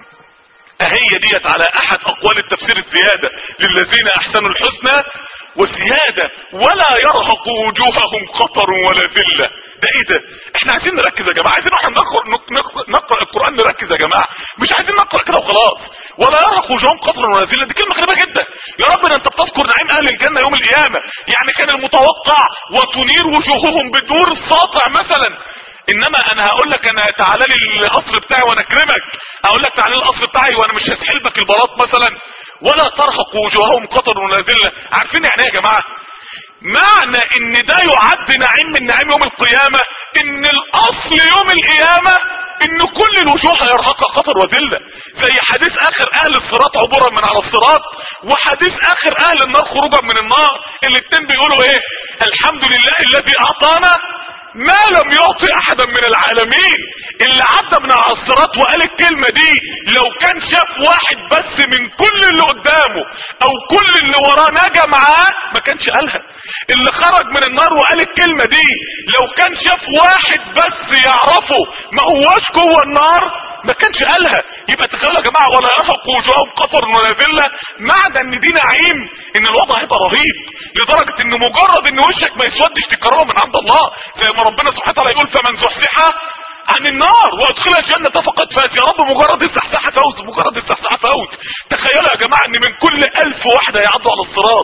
هي ديت على احد اقوال التفسير الزيادة للذين احسنوا الحسنى وزيادة ولا يرهق وجوههم خطر ولا ذلة ده ايه ده احنا عايزين نركز يا جماعة عايزين احنا نقرأ, نقرأ, نقرأ القرآن نركز يا جماعة مش عايزين نقرأ كده وخلاص ولا يرهق وجوههم خطر ولا ذلة دي كلمة غريبة جدا يا رب ده انت بتذكر نعيم اهل الجنة يوم القيامة يعني كان المتوقع وتنير وجوههم بدور ساطع مثلا انما انا هقول لك انا تعالى لي القصر بتاعي وانا اكرمك اقول لك تعالى القصر بتاعي وانا مش هسحلبك البلاط مثلا ولا ترهق وجوههم قطر ولا ذله عارفين يعني ايه يا جماعه معنى ان ده يعد نعيم من نعيم يوم القيامه ان الاصل يوم القيامه ان كل الوجوه هيرهقها خطر وذله زي حديث اخر اهل الصراط عبورا من على الصراط وحديث اخر اهل النار خروجا من النار الاتنين بيقولوا ايه الحمد لله الذي اعطانا ما لم يعطي احدا من العالمين اللي عدى من على الصراط وقال الكلمة دي لو كان شاف واحد بس من كل اللي قدامه او كل اللي وراه نجا معاه ما كانش قالها اللي خرج من النار وقال الكلمة دي لو كان شاف واحد بس يعرفه ما هواش جوه النار ما كانش قالها يبقى تخيلوا يا جماعه ولا يرهق وجوههم قطر ولا ذله معنى ان دي نعيم ان الوضع هيبقى رهيب لدرجه ان مجرد ان وشك ما يسودش تكرمه من عند الله زي ما ربنا سبحانه وتعالى يقول فمن زحزح عن النار وادخلها الجنة فقد فاز يا رب مجرد السحسحة فوز مجرد السحسحة فوز تخيلوا يا جماعة ان من كل الف واحد هيعدوا على الصراط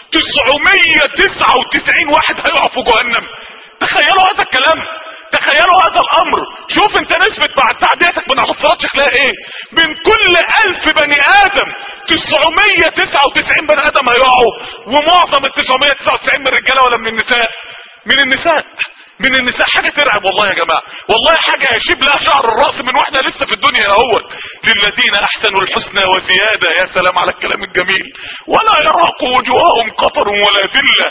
999 واحد هيقع في جهنم تخيلوا هذا الكلام تخيلوا هذا الامر شوف انت نسبة بعد تعديتك من على الصراط شكلها ايه من كل الف بني ادم 999 بني ادم هيقعوا ومعظم ال 999 من الرجاله ولا من النساء من النساء من النساء حاجة ترعب والله يا جماعة والله حاجة يشيب لها شعر الرأس من واحنا لسه في الدنيا اهوت للذين احسنوا الحسنى وزيادة يا سلام على الكلام الجميل ولا يرهق وجوههم قطر ولا ذلة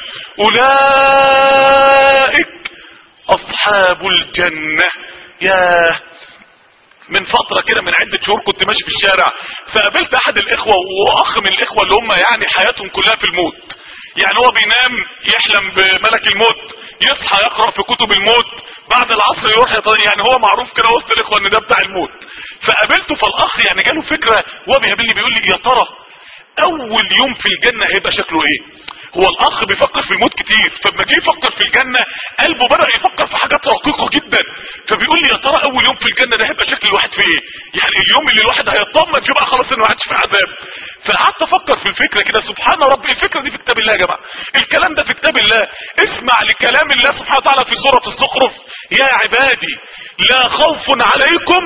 اولئك اصحاب الجنة يا من فترة كده من عدة شهور كنت ماشي في الشارع فقابلت احد الاخوة واخ من الاخوة اللي هم يعني حياتهم كلها في الموت يعني هو بينام يحلم بملك الموت يصحى يقرأ في كتب الموت بعد العصر يروح يطلع يعني هو معروف كده وسط الاخوة ان ده بتاع الموت فقابلته فالاخ يعني جاله فكرة وهو بيقابلني بيقول لي يا ترى اول يوم في الجنة هيبقى شكله ايه هو الاخ بيفكر في الموت كتير فلما جه يفكر في الجنة قلبه بدأ يفكر في حاجات رقيقة جدا فبيقول لي يا ترى اول يوم في الجنة ده هيبقى شكل الواحد في ايه يعني اليوم اللي الواحد هيطمن فيه بقى خلاص انه عادش في عذاب فقعدت افكر في الفكرة كده سبحان ربي الفكرة دي في كتاب الله يا جماعة الكلام ده في كتاب الله اسمع لكلام الله سبحانه وتعالى في سورة الزخرف يا عبادي لا خوف عليكم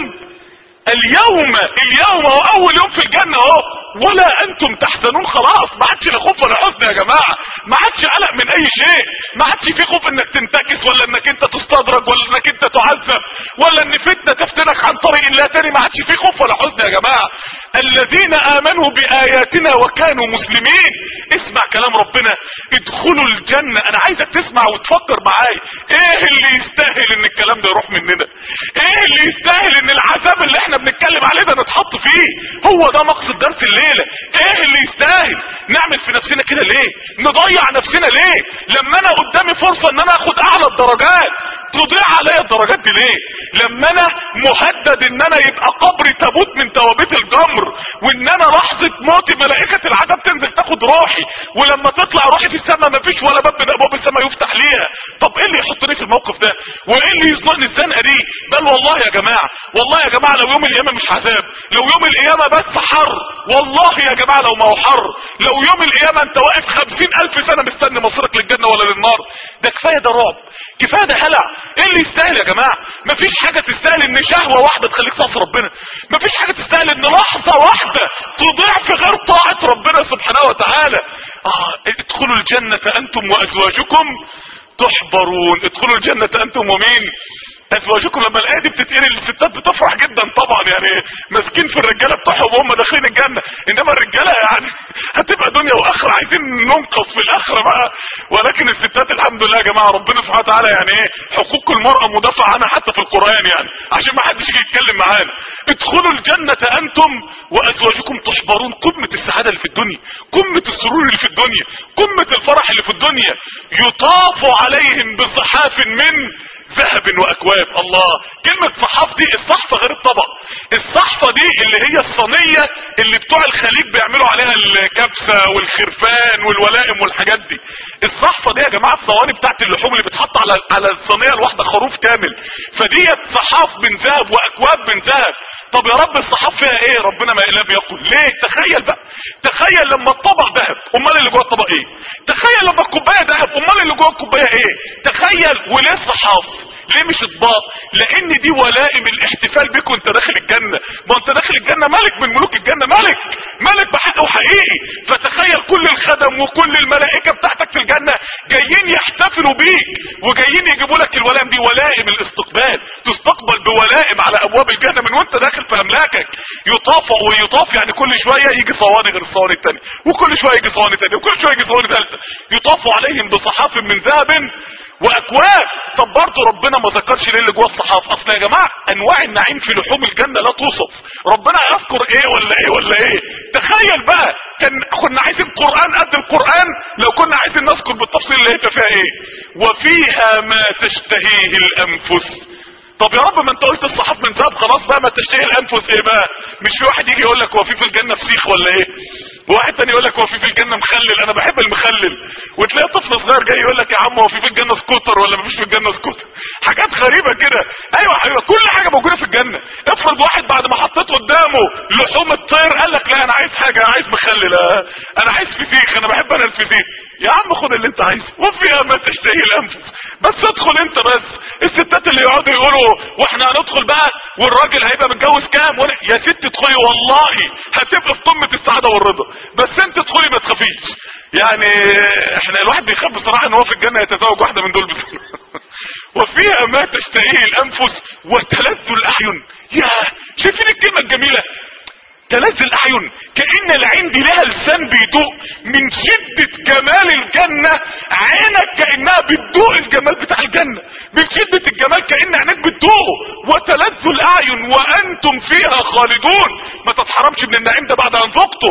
اليوم اليوم هو اول يوم في الجنة اهو ولا انتم تحزنون خلاص ما عادش لا خوف ولا حزن يا جماعة ما عادش قلق من اي شيء ما عادش في خوف انك تنتكس ولا انك انت تستدرج ولا انك انت تعذب ولا ان فتنة تفتنك عن طريق الله تاني ما عادش في خوف ولا حزن يا جماعة الذين امنوا باياتنا وكانوا مسلمين اسمع كلام ربنا ادخلوا الجنة انا عايزك تسمع وتفكر معايا ايه اللي يستاهل ان الكلام ده يروح مننا ايه اللي يستاهل ان العذاب اللي احنا بنتكلم عليه ده نتحط فيه هو ده مقصد درس الليلة ايه اللي يستاهل نعمل في نفسنا كده ليه نضيع نفسنا ليه لما انا قدامي فرصة ان انا اخد اعلى الدرجات تضيع عليا الدرجات دي ليه لما انا مهدد ان انا يبقى قبري تابوت من توابيت الجمر وان انا لحظة موتي ملائكة العذاب تنزل تاخد روحي ولما تطلع روحي في السماء مفيش ولا باب من ابواب السماء يفتح ليها طب ايه اللي يحطني في الموقف ده وايه اللي يزنقني الزنقه دي بل والله يا جماعة والله يا جماعة لو يوم القيامة مش عذاب لو يوم القيامة بس حر والله يا جماعة لو ما هو حر لو يوم القيامة انت واقف خمسين الف سنة مستني مصيرك للجنة ولا للنار ده كفاية ده رعب كفاية ده هلع ايه اللي يستاهل يا جماعة مفيش حاجة تستاهل ان شهوة واحدة تخليك تعصي ربنا مفيش حاجة تستاهل ان لحظة واحدة تضيع في غير طاعة ربنا سبحانه وتعالى اه ادخلوا الجنة انتم وازواجكم تحبرون ادخلوا الجنة انتم ومين ازواجكم لما الايه دي بتتقري الستات بتفرح جدا طبعا يعني ماسكين في الرجاله بتوعهم وهم داخلين الجنه انما الرجاله يعني هتبقى دنيا واخره عايزين ننقص في الاخره بقى ولكن الستات الحمد لله يا جماعه ربنا سبحانه وتعالى يعني ايه حقوق المراه مدافع عنها حتى في القران يعني عشان ما حدش يجي يتكلم معانا ادخلوا الجنه انتم وازواجكم تحبرون قمه السعاده اللي في الدنيا قمه السرور اللي في الدنيا قمه الفرح اللي في الدنيا يطاف عليهم بصحاف من ذهب واكواب الله كلمة صحاف دي الصحفة غير الطبق الصحفة دي اللي هي الصينية اللي بتوع الخليج بيعملوا عليها الكبسة والخرفان والولائم والحاجات دي الصحفة دي يا جماعة الصواني بتاعت اللحوم اللي بتحط على على الصينية الواحدة خروف كامل فديت صحاف من ذهب واكواب من ذهب طب يا رب الصحاف فيها ايه ربنا ما الا بيقول ليه تخيل بقى تخيل لما الطبق ذهب امال اللي جوه الطبق ايه تخيل لما الكوبايه ذهب امال اللي جوه الكوبايه ايه تخيل وليه صحاف ليه مش اطباق لان دي ولائم الاحتفال بيك وانت داخل الجنة ما انت داخل الجنة ملك من ملوك الجنة ملك ملك بحق وحقيقي فتخيل كل الخدم وكل الملائكة بتاعتك في الجنة جايين يحتفلوا بيك وجايين يجيبوا لك الولائم دي ولائم الاستقبال تستقبل بولائم على ابواب الجنة من وانت داخل في املاكك يطاف ويطاف يعني كل شوية يجي صواني غير الصواني التانية وكل شوية يجي صواني تانية وكل شوية يجي صواني ثالثة يطاف عليهم بصحاف من ذهب واكواب طب برضه ربنا ما ذكرش ليه اللي جوه الصحاف اصل يا جماعه انواع النعيم في لحوم الجنه لا توصف ربنا يذكر ايه ولا ايه ولا ايه تخيل بقى كان كنا عايزين قران قد القران لو كنا عايزين نذكر بالتفصيل اللي هيبقى فيها ايه وفيها ما تشتهيه الانفس طب يا رب ما انت قلت الصحاب من ذهب خلاص بقى ما تشتهي الانفس ايه بقى مش في واحد يجي يقول لك هو في في الجنه فسيخ ولا ايه وواحد تاني يقول لك هو في في الجنه مخلل انا بحب المخلل وتلاقي طفل صغير جاي يقول لك يا عم هو في في الجنه سكوتر ولا مفيش في الجنه سكوتر حاجات غريبه كده ايوه حبيبي كل حاجه موجوده في الجنه افرض واحد بعد ما حطيت قدامه لحوم الطير قال لك لا انا عايز حاجه انا عايز مخلل اه، انا عايز فسيخ انا بحب انا الفسيخ يا عم خد اللي انت عايزه وفيها ما تشتهي الانفس بس ادخل انت بس الستات اللي يقعدوا يقولوا واحنا هندخل بقى والراجل هيبقى متجوز كام وانا يا ست ادخلي والله هتبقى في قمه السعاده والرضا بس انت ادخلي ما تخافيش يعني احنا الواحد بيخاف بصراحه ان هو في الجنه يتزوج واحده من دول بس وفيها ما تشتهيه الانفس وتلذ الاعين يا شايفين الكلمه الجميله تلذ الاعين كأن العين دي لها لسان بيدوق من شدة جمال الجنة عينك كأنها بتدوق الجمال بتاع الجنة من شدة الجمال كأن عينك بتدوقه وتلذ الاعين وانتم فيها خالدون ما تتحرمش من النعيم ده بعد ان ذقته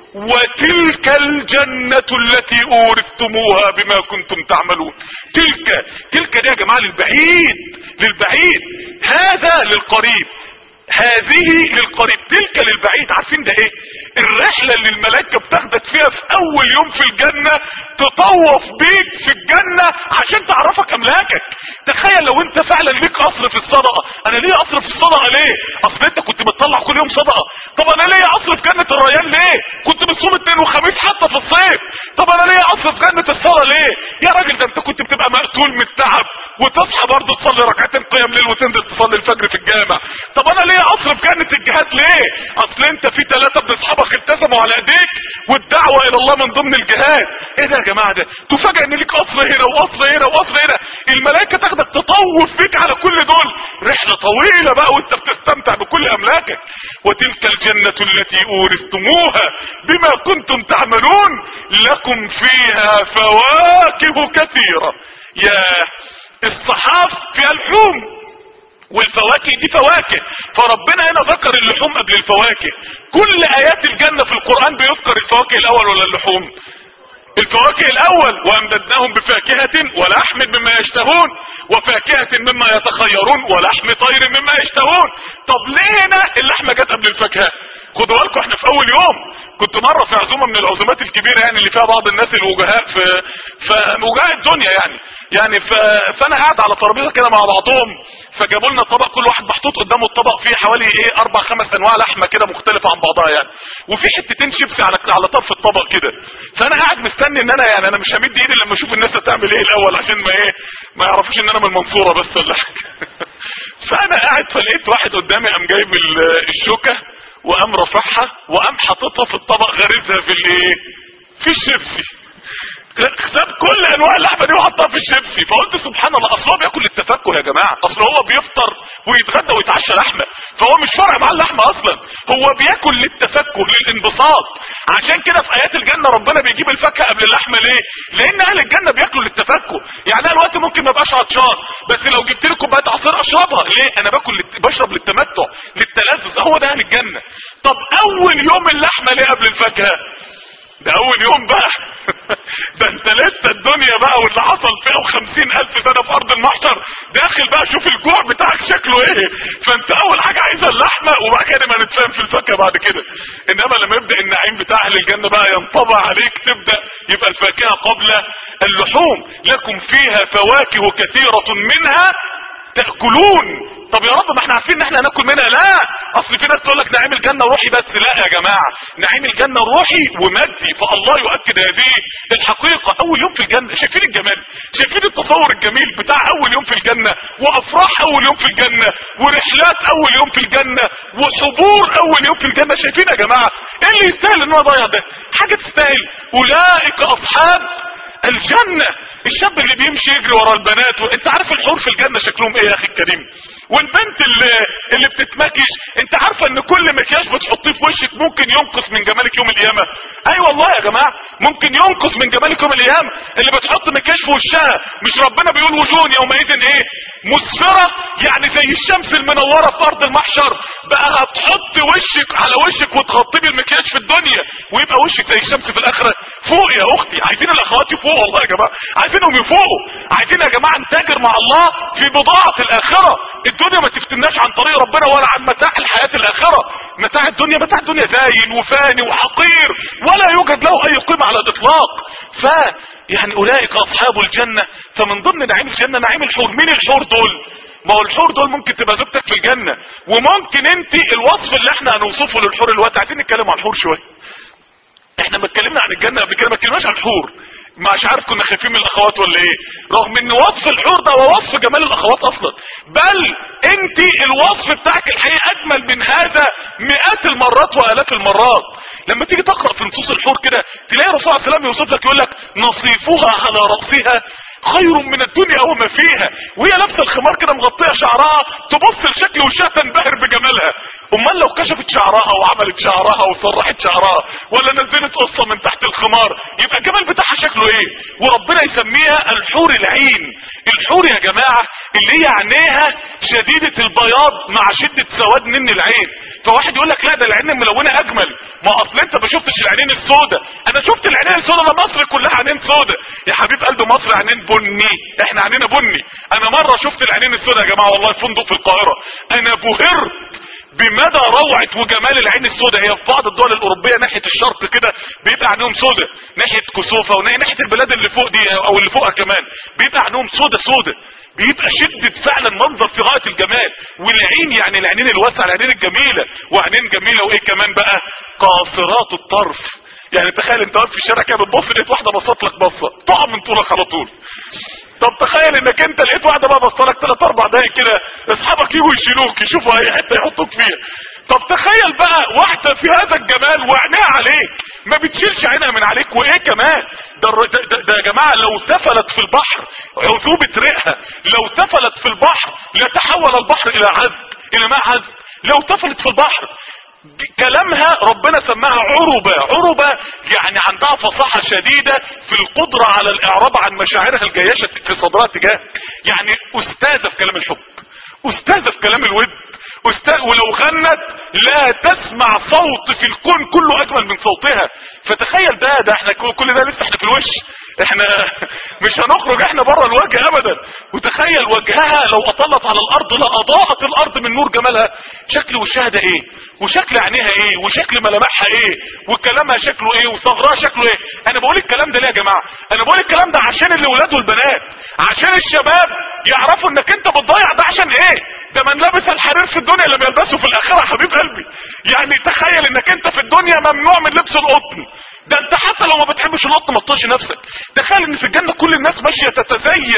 وتلك الجنة التي اورثتموها بما كنتم تعملون تلك تلك دي يا جماعة للبعيد للبعيد هذا للقريب هذه للقريب تلك للبعيد عارفين ده ايه الرحلة اللي الملائكة بتاخدك فيها في اول يوم في الجنة تطوف بيك في الجنة عشان تعرفك املاكك تخيل لو انت فعلا ليك اصل في الصدقة انا ليه اصل في الصدقة ليه اصل انت كنت بتطلع كل يوم صدقة طب انا ليه اصل في جنة الريان ليه كنت بتصوم اثنين وخميس حتى في الصيف طب انا ليه اصل في جنة الصلاة ليه يا راجل ده انت كنت بتبقى مقتول من التعب وتصحى برضه تصلي ركعتين قيام ليل وتنزل تصلي الفجر في الجامع طب انا ليه اصل في جنة الجهاد ليه اصل انت في ثلاثة من اصحابك التزموا على ايديك والدعوة الى الله من ضمن الجهاد ايه ده يا جماعة ده تفاجئ ان ليك اصل هنا واصل هنا واصل هنا الملائكة تاخدك تطوف بيك على كل دول رحلة طويلة بقى وانت بتستمتع بكل املاكك وتلك الجنة التي اورثتموها بما كنتم تعملون لكم فيها فواكه كثيرة يا الصحاف فيها لحوم والفواكه دي فواكه فربنا هنا ذكر اللحوم قبل الفواكه كل ايات الجنة في القرآن بيذكر الفواكه الاول ولا اللحوم الفواكه الاول وامددناهم بفاكهة ولحم مما يشتهون وفاكهة مما يتخيرون ولحم طير مما يشتهون طب ليه هنا اللحمة جت قبل الفاكهة خدوا بالكم احنا في اول يوم كنت مرة في عزومة من العزومات الكبيرة يعني اللي فيها بعض الناس الوجهاء في في وجهاء الدنيا يعني يعني ف... فانا قاعد على ترابيزه كده مع بعضهم فجابوا لنا طبق كل واحد محطوط قدامه الطبق فيه حوالي ايه اربع خمس انواع لحمه كده مختلفه عن بعضها يعني وفي حتتين شيبسي على على طرف الطبق كده فانا قاعد مستني ان انا يعني انا مش همد ايدي لما اشوف الناس هتعمل ايه الاول عشان ما ايه ما يعرفوش ان انا من المنصوره بس ولا حاجه فانا قاعد فلقيت واحد قدامي قام جايب الشوكه وقام رفعها وقام حاططها في الطبق غرزها في الايه في الشيبسي ساب كل انواع اللحمه دي وحطها في الشيبسي فقلت سبحان الله اصل هو بياكل للتفكه يا جماعه اصل هو بيفطر ويتغدى ويتعشى لحمه فهو مش فارق معاه اللحمه اصلا هو بياكل للتفكه للانبساط عشان كده في ايات الجنه ربنا بيجيب الفاكهه قبل اللحمه ليه لان اهل الجنه بياكلوا للتفكه يعني انا دلوقتي ممكن ما ابقاش عطشان بس لو جبت لي كوبايه عصير اشربها ليه انا باكل لت... بشرب للتمتع للتلذذ هو ده اهل الجنه طب اول يوم اللحمه ليه قبل الفاكهه ده اول يوم بقى ده انت لسه الدنيا بقى واللي حصل فيها وخمسين الف سنة في ارض المحشر داخل بقى شوف الجوع بتاعك شكله ايه فانت اول حاجة عايزة اللحمة وبعد كده ما نتفاهم في الفاكهة بعد كده انما لما يبدأ النعيم بتاع اهل الجنة بقى ينطبع عليك تبدأ يبقى الفاكهة قبل اللحوم لكم فيها فواكه كثيرة منها تأكلون طب يا رب ما احنا عارفين ان احنا هناكل منها لا اصل في ناس تقول لك نعيم الجنه روحي بس لا يا جماعه نعيم الجنه روحي ومادي فالله يؤكد هذه الحقيقه اول يوم في الجنه شايفين الجمال شايفين التصور الجميل بتاع اول يوم في الجنه وافراح اول يوم في الجنه ورحلات اول يوم في الجنه وحضور اول يوم في الجنه شايفين يا جماعه ايه اللي يستاهل ان هو يضيع ده حاجه تستاهل اولئك اصحاب الجنة الشاب اللي بيمشي يجري ورا البنات و... انت عارف الحور في الجنة شكلهم ايه يا اخي الكريم والبنت اللي, اللي بتتمكش انت عارفة ان كل مكياج بتحطيه في وشك ممكن ينقص من جمالك يوم القيامة اي أيوة والله يا جماعة ممكن ينقص من جمالك يوم القيامة اللي بتحط مكياج في وشها مش ربنا بيقول وجوه يومئذ ايه مسفرة يعني زي الشمس المنورة في ارض المحشر بقى هتحط وشك على وشك وتغطيه بالمكياج في الدنيا ويبقى وشك زي الشمس في الاخرة فوق يا اختي عايزين الاخوات يفوقوا والله يا جماعة عايزينهم يفوقوا عايزين يا جماعة نتاجر مع الله في بضاعة الاخرة الدنيا ما تفتناش عن طريق ربنا ولا عن متاع الحياة الاخرة متاع الدنيا متاع الدنيا زاين وفاني وحقير ولا يوجد له اي قيمة على الاطلاق ف يعني اولئك اصحاب الجنة فمن ضمن نعيم الجنة نعيم الحور مين الحور دول ما هو الحور دول ممكن تبقى زوجتك في الجنة وممكن انت الوصف اللي احنا هنوصفه للحور الوقت عايزين نتكلم عن الحور شوية احنا ما اتكلمنا عن الجنة قبل كده ما اتكلمناش عن الحور مش عارف كنا خايفين من الاخوات ولا ايه رغم ان وصف الحور ده هو وصف جمال الاخوات اصلا بل انت الوصف بتاعك الحقيقي اجمل من هذا مئات المرات والاف المرات لما تيجي تقرا في نصوص الحور كده تلاقي الرسول عليه السلام يوصف لك يقول لك نصيفها على راسها خير من الدنيا وما فيها وهي لابسه الخمار كده مغطيه شعرها تبص لشكل وشها تنبهر بجمالها امال لو كشفت شعرها وعملت شعرها وسرحت شعرها ولا نزلت قصه من تحت الخمار يبقى الجمال بتاعها شكله ايه وربنا يسميها الحور العين الحور يا جماعه اللي هي عينيها شديده البياض مع شده سواد نن العين فواحد يقول لك لا ده العين الملونه اجمل ما اصل انت ما شفتش العينين السوداء انا شفت العينين السوداء ده مصر كلها عينين سوداء يا حبيب قلب مصر عينين بني احنا عينينا بني انا مره شفت العينين السوداء يا جماعه والله في فندق في القاهره انا بهرت بمدى روعة وجمال العين السوداء هي في بعض الدول الاوروبية ناحية الشرق كده بيبقى عينيهم سوداء ناحية كسوفة وناحية البلاد اللي فوق دي او اللي فوقها كمان بيبقى عينيهم سوداء سوداء بيبقى شدة فعلا منظر في غاية الجمال والعين يعني العينين الواسعة العينين الجميلة وعينين جميلة وايه كمان بقى قاصرات الطرف يعني تخيل انت واقف في الشارع كده بتبص لقيت واحده بصت لك بصه تقع من طولك على طول طب تخيل انك انت لقيت واحده بقى بصت لك ثلاث اربع دقايق كده اصحابك يجوا يشيلوك يشوفوا اي حته يحطوك فيها طب تخيل بقى واحده في هذا الجمال وعينيها عليك ما بتشيلش عينها من عليك وايه كمان ده, ده, ده, ده يا جماعه لو تفلت في البحر عذوبه ريقها لو تفلت في البحر لتحول البحر الى عذب الى ماء عذب لو تفلت في البحر كلامها ربنا سماها عربة عربة يعني عندها فصاحة شديدة في القدرة على الاعراب عن مشاعرها الجياشة في صدرها تجاه يعني استاذة في كلام الحب استاذة في كلام الود أستاذ ولو غنت لا تسمع صوت في الكون كله اجمل من صوتها فتخيل ده ده احنا كل ده لسه احنا في الوش احنا مش هنخرج احنا بره الوجه ابدا وتخيل وجهها لو اطلت على الارض لاضاءت الارض من نور جمالها شكل وشها ده ايه وشكل عينيها ايه وشكل ملامحها ايه وكلامها شكله ايه وصغرها شكله ايه انا بقول الكلام ده ليه يا جماعه انا بقول الكلام ده عشان الاولاد والبنات عشان الشباب يعرفوا انك انت بتضيع ده عشان ايه ده من لبس الحرير في الدنيا اللي بيلبسه في الاخره يا حبيب قلبي يعني تخيل انك انت في الدنيا ممنوع من لبس القطن ده انت حتى لو ما بتحبش القطن ما تطيش نفسك تخيل ان في الجنه كل الناس ماشيه تتزيى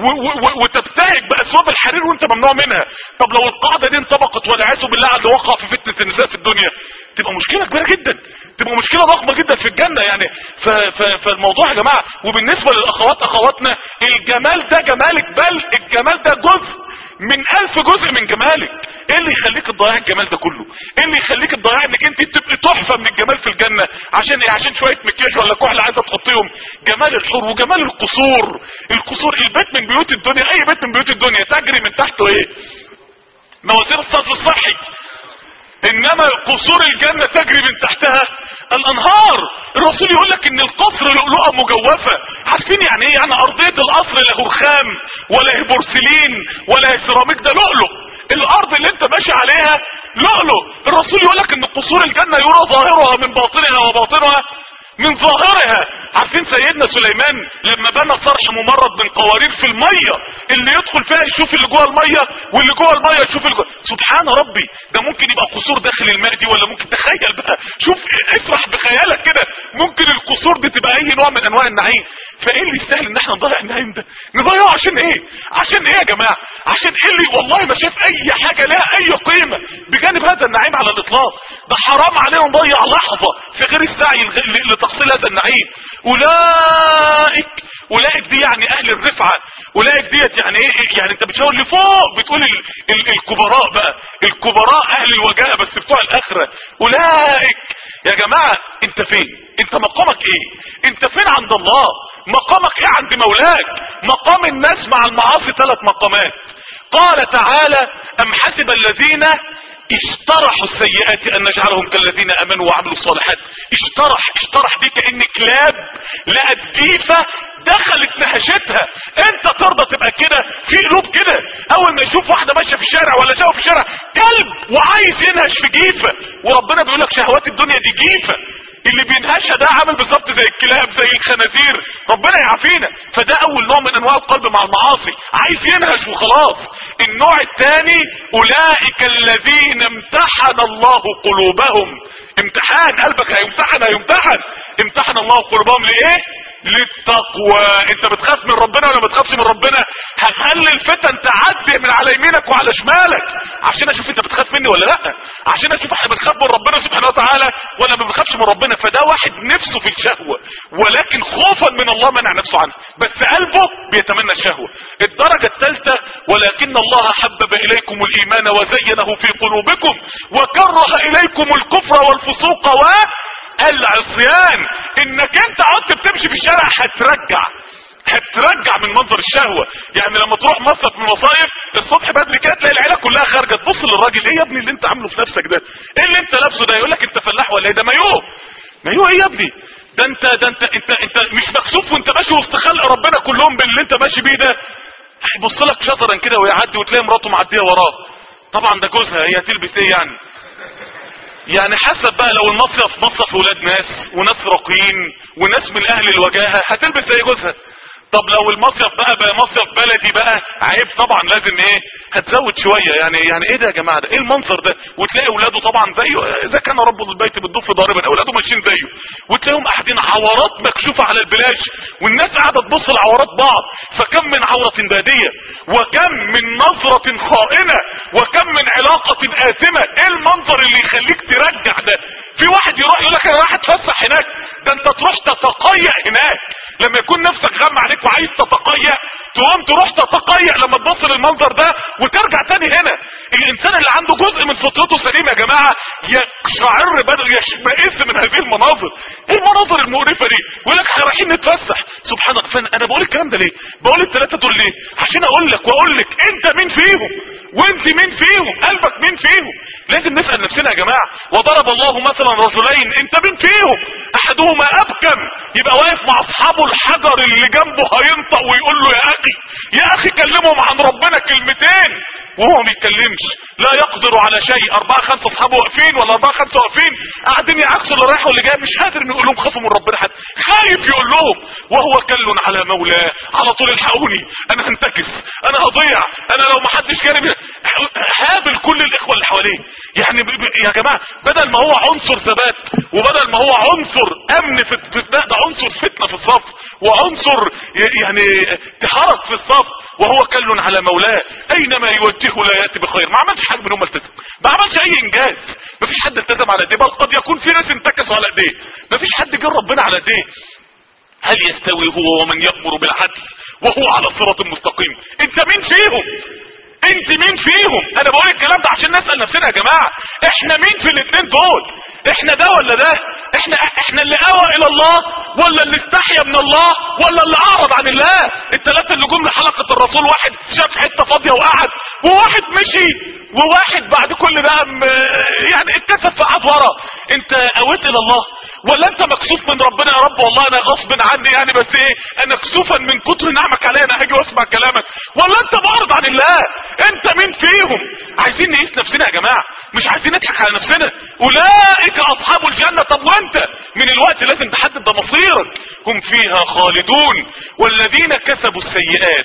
وتبتهج باثواب الحرير وانت ممنوع منها طب لو القاعده دي انطبقت والعياذ بالله على وقع في فتنه النساء في الدنيا تبقى مشكله كبيره جدا تبقى مشكله ضخمه جدا في الجنه يعني ف ف فالموضوع يا جماعه وبالنسبه للاخوات اخواتنا الجمال ده جمالك بل الجمال ده جزء من الف جزء من جمالك ايه اللي يخليك تضيع الجمال ده كله ايه اللي يخليك تضيع انك انت تبقي تحفه من الجمال في الجنه عشان ايه عشان شويه مكياج ولا كحل عايزه تحطيهم جمال الحور وجمال القصور القصور البيت من بيوت الدنيا اي بيت من بيوت الدنيا تجري من تحته ايه مواسير الصرف الصحي انما قصور الجنة تجري من تحتها الانهار الرسول يقول لك ان القصر لؤلؤة مجوفة عارفين يعني ايه يعني ارضية القصر لا رخام ولا هي بورسلين ولا هي سيراميك ده لؤلؤ الارض اللي انت ماشي عليها لؤلؤ الرسول يقول لك ان قصور الجنة يرى ظاهرها من باطنها وباطنها من ظاهرها عارفين سيدنا سليمان لما بنى صرح ممرض من قوارير في المية اللي يدخل فيها يشوف اللي جوه المية واللي جوه المية يشوف اللي جوه سبحان ربي ده ممكن يبقى قصور داخل الماء دي ولا ممكن تخيل بقى شوف اسرح بخيالك كده ممكن القصور دي تبقى اي نوع من انواع النعيم فايه اللي يستاهل ان احنا نضيع النعيم ده نضيعه عشان ايه عشان ايه يا جماعة عشان ايه اللي والله ما شاف اي حاجة لها اي قيمة بجانب هذا النعيم على الاطلاق ده حرام علينا نضيع لحظة في غير السعي لتحصيل هذا النعيم اولئك اولئك دي يعني اهل الرفعة اولئك ديت يعني ايه يعني انت بتشاور لفوق بتقول ال ال الكبراء بقى الكبراء اهل الوجاهه بس بتوع الاخره اولئك يا جماعه انت فين انت مقامك ايه انت فين عند الله مقامك ايه عند مولاك مقام الناس مع المعاصي ثلاث مقامات قال تعالى ام حسب الذين اشترحوا السيئات ان نجعلهم كالذين امنوا وعملوا الصالحات اشترح اشترح دي كأن كلاب لقت جيفة دخلت نهشتها انت ترضى تبقى كده في قلوب كده اول ما يشوف واحده ماشيه في الشارع ولا شافه في الشارع كلب وعايز ينهش في جيفه وربنا بيقول لك شهوات الدنيا دي جيفه اللي بينهشها ده عامل بالظبط زي الكلاب زي الخنازير ربنا يعافينا فده اول نوع من انواع القلب مع المعاصي عايز ينهش وخلاص النوع الثاني اولئك الذين امتحن الله قلوبهم امتحان قلبك هيمتحن هيمتحن امتحن الله قلوبهم لايه للتقوى انت بتخاف من ربنا ولا ما بتخافش من ربنا هخلي الفتن تعدي من على يمينك وعلى شمالك عشان اشوف انت بتخاف مني ولا لا عشان اشوف احنا بنخاف من ربنا سبحانه وتعالى ولا ما بنخافش من ربنا فده واحد نفسه في الشهوة ولكن خوفا من الله منع نفسه عنها بس قلبه بيتمنى الشهوة الدرجة الثالثة ولكن الله حبب اليكم الايمان وزينه في قلوبكم وكره اليكم الكفر والفسوق و العصيان انك انت قعدت بتمشي في الشارع هترجع هترجع من منظر الشهوة يعني لما تروح مصيف من المصايف الصبح بدري كده تلاقي العيله كلها خارجه تبص للراجل ايه يا ابني اللي انت عامله في نفسك ده ايه اللي انت لابسه ده يقول لك انت فلاح ولا ايه ده مايوه مايوه ايه يا ابني ده انت ده انت انت انت مش مكسوف وانت ماشي وسط خلق ربنا كلهم باللي انت ماشي بيه ده هيبص لك شطرا كده ويعدي وتلاقي مراته معديه وراه طبعا ده جوزها هي هتلبس ايه يعني يعني حسب بقى لو المصيف مصيف ولاد ناس وناس راقيين وناس من اهل الوجاهه هتلبس زي جوزها طب لو المصيف بقى بقى مصيف بلدي بقى عيب طبعا لازم ايه هتزود شويه يعني يعني ايه ده يا جماعه ده ايه المنظر ده وتلاقي اولاده طبعا زيه اذا كان رب البيت بالضف ضاربا اولاده ماشيين زيه وتلاقيهم قاعدين عورات مكشوفه على البلاش والناس قاعده تبص لعورات بعض فكم من عوره باديه وكم من نظره خائنه وكم من علاقه اثمه ايه المنظر اللي يخليك ترجع ده في واحد يروح يقول لك انا رايح اتفسح هناك ده انت تروح تتقيأ هناك لما يكون نفسك غم عليك وعايز تتقيأ تقوم تروح تتقيأ لما تبص للمنظر ده وترجع تاني هنا الانسان اللي عنده جزء من فطرته سليم يا جماعه يشعر بدل يشمئز من هذه المناظر ايه المناظر المقرفه دي يقول لك احنا رايحين نتفسح سبحان الله فانا انا بقول الكلام ده ليه بقول الثلاثه دول ليه عشان اقول لك واقول لك انت مين فيهم وانت مين فيهم قلبك مين فيهم لازم نسال نفسنا يا جماعه وضرب الله مثلا رجلين انت مين فيهم احدهما ابكم يبقى واقف مع اصحابه الحجر اللي جنبه هينطق ويقول له يا اخي يا اخي كلمهم عن ربنا كلمتين وهو ما بيتكلمش لا يقدر على شيء اربعة خمسة اصحابه واقفين ولا اربعة خمسة واقفين قاعدين يعكسوا اللي رايح واللي جاي مش قادر انه يقول لهم خافوا من ربنا حد خايف يقول لهم وهو كل على مولاه على طول الحقوني انا هنتكس انا هضيع انا لو ما حدش جانبي هابل كل الاخوه اللي حواليه يعني ب... ب... يا جماعه بدل ما هو عنصر ثبات وبدل ما هو عنصر امن في في ده عنصر فتنه في الصف وعنصر يعني تحرك في الصف وهو كل على مولاه اينما يوجهه لا ياتي بخير ما عملش حاجه من هم التزم ما عملش اي انجاز ما فيش حد التزم على ايديه بل قد يكون في ناس انتكسوا على ايديه ما فيش حد جه ربنا على ايديه هل يستوي هو ومن يأمر بالعدل وهو على صراط مستقيم انت مين فيهم انت مين فيهم انا بقول الكلام ده عشان نسال نفسنا يا جماعه احنا مين في الاثنين دول احنا ده ولا ده احنا احنا اللي اوى الى الله ولا اللي استحيا من الله ولا اللي اعرض عن الله الثلاثه اللي جم لحلقه الرسول واحد شاف حته فاضيه وقعد وواحد مشي وواحد بعد كل ده يعني اتكسف فقعد ورا انت اويت الى الله ولا انت مكسوف من ربنا يا رب والله انا غصب عني يعني بس ايه انا كسوفا من كتر نعمك عليا انا هاجي واسمع كلامك ولا انت معرض عن الله انت مين فيهم عايزين نقيس نفسنا يا جماعه مش عايزين نضحك على نفسنا اولئك اصحاب الجنه طب وانت من الوقت لازم تحدد ده مصيرك هم فيها خالدون والذين كسبوا السيئات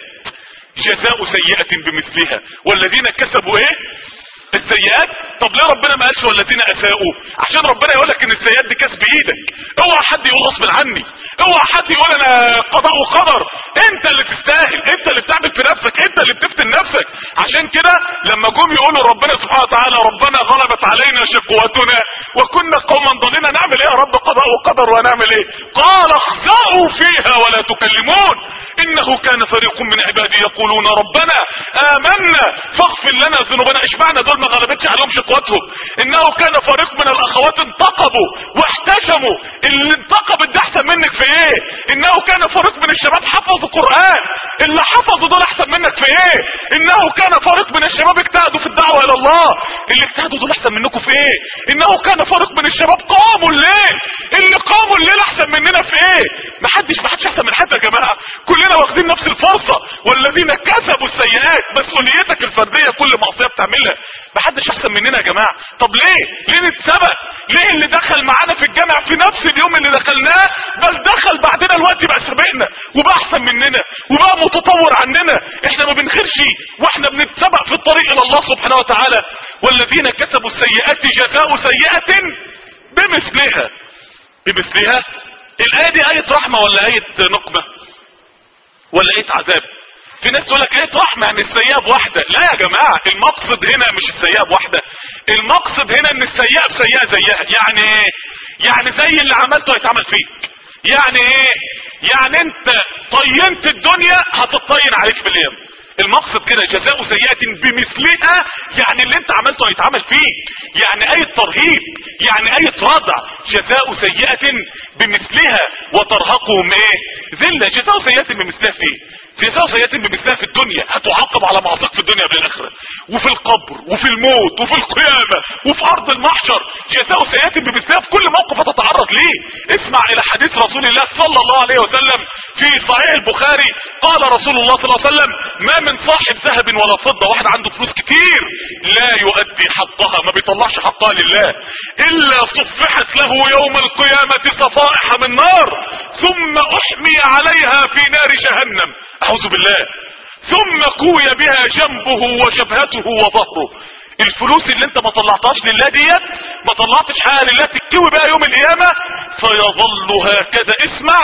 جزاء سيئة بمثلها والذين كسبوا ايه السيئات طب ليه ربنا ما قالش والذين اساءوا عشان ربنا يقول لك ان السيئات دي كسب ايدك اوعى حد يقول غصب عني اوعى حد يقول انا قضاء وقدر انت اللي تستاهل انت اللي بتعمل في نفسك انت اللي بتفتن نفسك عشان كده لما جم يقولوا ربنا سبحانه وتعالى ربنا غلبت علينا شقوتنا وكنا قوما ضالين نعمل ايه يا رب قضاء وقدر ونعمل ايه قال اخزأوا فيها ولا تكلمون انه كان فريق من عبادي يقولون ربنا امنا فاغفر لنا ذنوبنا اشمعنى دول ما غلبتش عليهم شقوتهم انه كان فريق من الاخوات انتقبوا واحتشموا اللي انتقبت ده احسن منك في ايه انه كان فريق من الشباب حفظوا قرآن اللي حفظوا دول احسن منك في ايه انه كان فريق من الشباب اجتهدوا في الدعوه الى الله اللي اجتهدوا دول احسن منكم في ايه انه كان فريق من الشباب قاموا الليل اللي قاموا الليل احسن مننا في ايه محدش محدش احسن من حد يا جماعه كلنا واخدين نفس الفرصه والذين كسبوا السيئات مسؤوليتك الفرديه كل معصيه بتعملها محدش احسن مننا يا جماعه طب ليه ليه نتسبق ليه اللي دخل معانا في الجامع في نفس اليوم اللي دخلناه بل دخل بعدنا الوقت بقى سبقنا وبقى احسن مننا وبقى متطور عننا احنا ما بنخيرش واحنا بنتسبق في الطريق الى الله سبحانه وتعالى والذين كسبوا السيئات جزاء سيئة بمثلها بمثلها الآية دي آية رحمة ولا آية نقمة ولا آية عذاب في ناس تقول لك آية رحمة يعني السيئة بواحدة لا يا جماعة المقصد هنا مش السيئة بواحدة المقصد هنا ان السيئة بسيئة زيها يعني ايه يعني زي اللي عملته هيتعمل فيك يعني ايه يعني انت طينت الدنيا هتطين عليك في اليوم المقصد كده جزاء سيئة بمثلها يعني اللي انت عملته هيتعمل فيك يعني اية ترهيب يعني اية ردع جزاء سيئة بمثلها وترهقهم ايه ذلة جزاء سيئة بمثلها في ايه جزاء سيئة بمثلها في الدنيا هتعاقب على معصيك في الدنيا بالاخرة وفي القبر وفي الموت وفي القيامة وفي ارض المحشر جزاء سيئة بمثلها في كل موقف هتتعرض ليه اسمع الى حديث رسول الله صلى الله عليه وسلم في صحيح البخاري قال رسول الله صلى الله عليه وسلم ما من صاحب ذهب ولا فضة واحد عنده فلوس كتير لا يؤدي حقها ما بيطلعش حقها لله الا صفحت له يوم القيامة صفائح من نار ثم احمي عليها في نار جهنم اعوذ بالله ثم كوي بها جنبه وجبهته وظهره الفلوس اللي انت ما طلعتهاش لله ديت ما طلعتش حاجه لله تكوي بقى يوم القيامه فيظل هكذا اسمع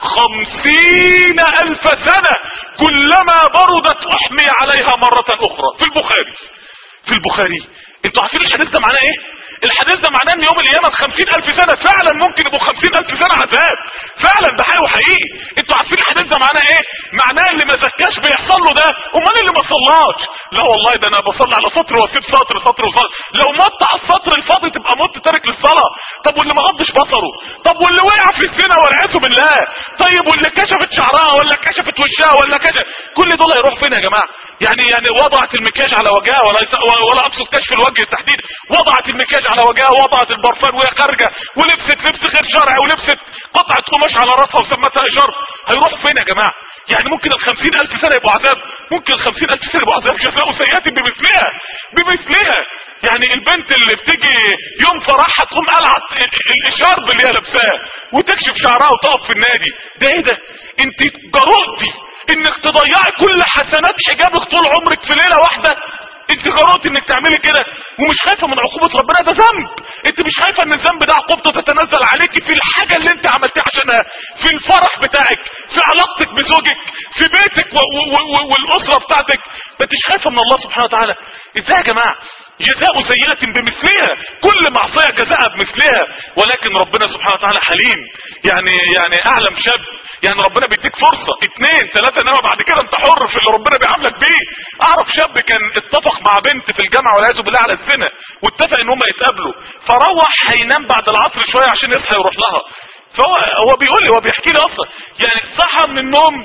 خمسين الف سنه كلما بردت احمي عليها مره اخرى في البخاري في البخاري انتوا عارفين الحديث ده معناه ايه الحديث ده معناه ان يوم القيامه خمسين الف سنه فعلا ممكن يبقوا خمسين الف سنه عذاب فعلا ده حقيقي وحقيقي انتوا عارفين الحديث ده معناه ايه معناه اللي ما زكاش بيحصل له ده امال اللي ما صلاش لا والله ده انا بصلي على سطر واسيب سطر سطر وسطر لو مت على السطر الفاضي تبقى مت تارك للصلاه طب واللي ما غضش بصره طب واللي وقع في الزنا والعياذ بالله طيب واللي كشفت شعرها ولا كشفت وشها ولا كشف كل دول هيروح فين يا جماعه يعني يعني وضعت المكياج على وجهها ولا ولا اقصد كشف الوجه التحديد وضعت المكياج على وجهها وضعت البرفان وهي خارجه ولبست لبس غير شرعي ولبست قطعه قماش على راسها وسمتها ايجار هيروحوا فين يا جماعه يعني ممكن الخمسين الف سنه يبقوا عذاب ممكن الخمسين الف سنه يبقوا عذاب جزاء سيئات بمثلها بمثلها يعني البنت اللي بتيجي يوم فرحها تقوم قلعت الاشارب اللي هي لابساه وتكشف شعرها وتقف في النادي ده ايه ده انت جرؤتي انك تضيعي كل حسنات حجابك طول عمرك في ليله واحده انت جرأت انك تعملي كده ومش خايفه من عقوبه ربنا ده ذنب انت مش خايفه ان الذنب ده عقوبته تتنزل عليكي في الحاجه اللي انت عملتيها عشانها في الفرح بتاعك في علاقتك بزوجك في بيتك و و و والاسره بتاعتك ما انتش خايفه من الله سبحانه وتعالى ازاي يا جماعه جزاء سيئة بمثلها كل معصية جزاءها بمثلها ولكن ربنا سبحانه وتعالى حليم يعني يعني اعلم شاب يعني ربنا بيديك فرصة اتنين ثلاثة انما بعد كده انت حر في اللي ربنا بيعاملك بيه اعرف شاب كان اتفق مع بنت في الجامعة والعياذ بالله على الزنا واتفق ان هم يتقابلوا فروح هينام بعد العصر شوية عشان يصحى يروح لها فهو هو بيقول لي هو بيحكي لي اصلا يعني صحى من النوم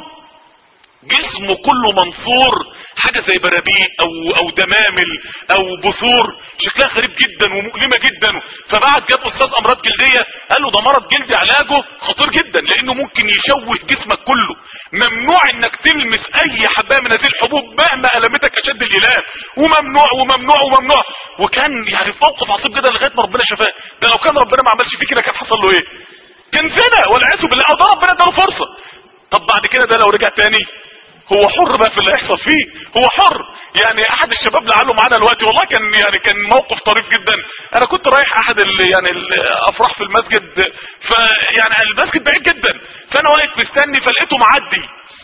جسمه كله منصور حاجة زي برابيق او او دمامل او بثور شكلها غريب جدا ومؤلمة جدا فبعد جاب استاذ امراض جلدية قال له ده مرض جلدي علاجه خطير جدا لانه ممكن يشوه جسمك كله ممنوع انك تلمس اي حبايه من هذه الحبوب مهما المتك اشد الالام وممنوع وممنوع وممنوع وكان يعني في موقف عصيب جدا لغايه ما ربنا شفاه ده لو كان ربنا ما عملش فيه كده كان حصل له ايه كان زنا والعياذ بالله ده ربنا اداله فرصه طب بعد كده ده لو رجع تاني هو حر بقى في اللي هيحصل فيه هو حر يعني احد الشباب لعله معانا دلوقتي والله كان يعني كان موقف طريف جدا انا كنت رايح احد ال يعني الافراح في المسجد فيعني المسجد بعيد جدا فانا واقف مستني فلقيته معدي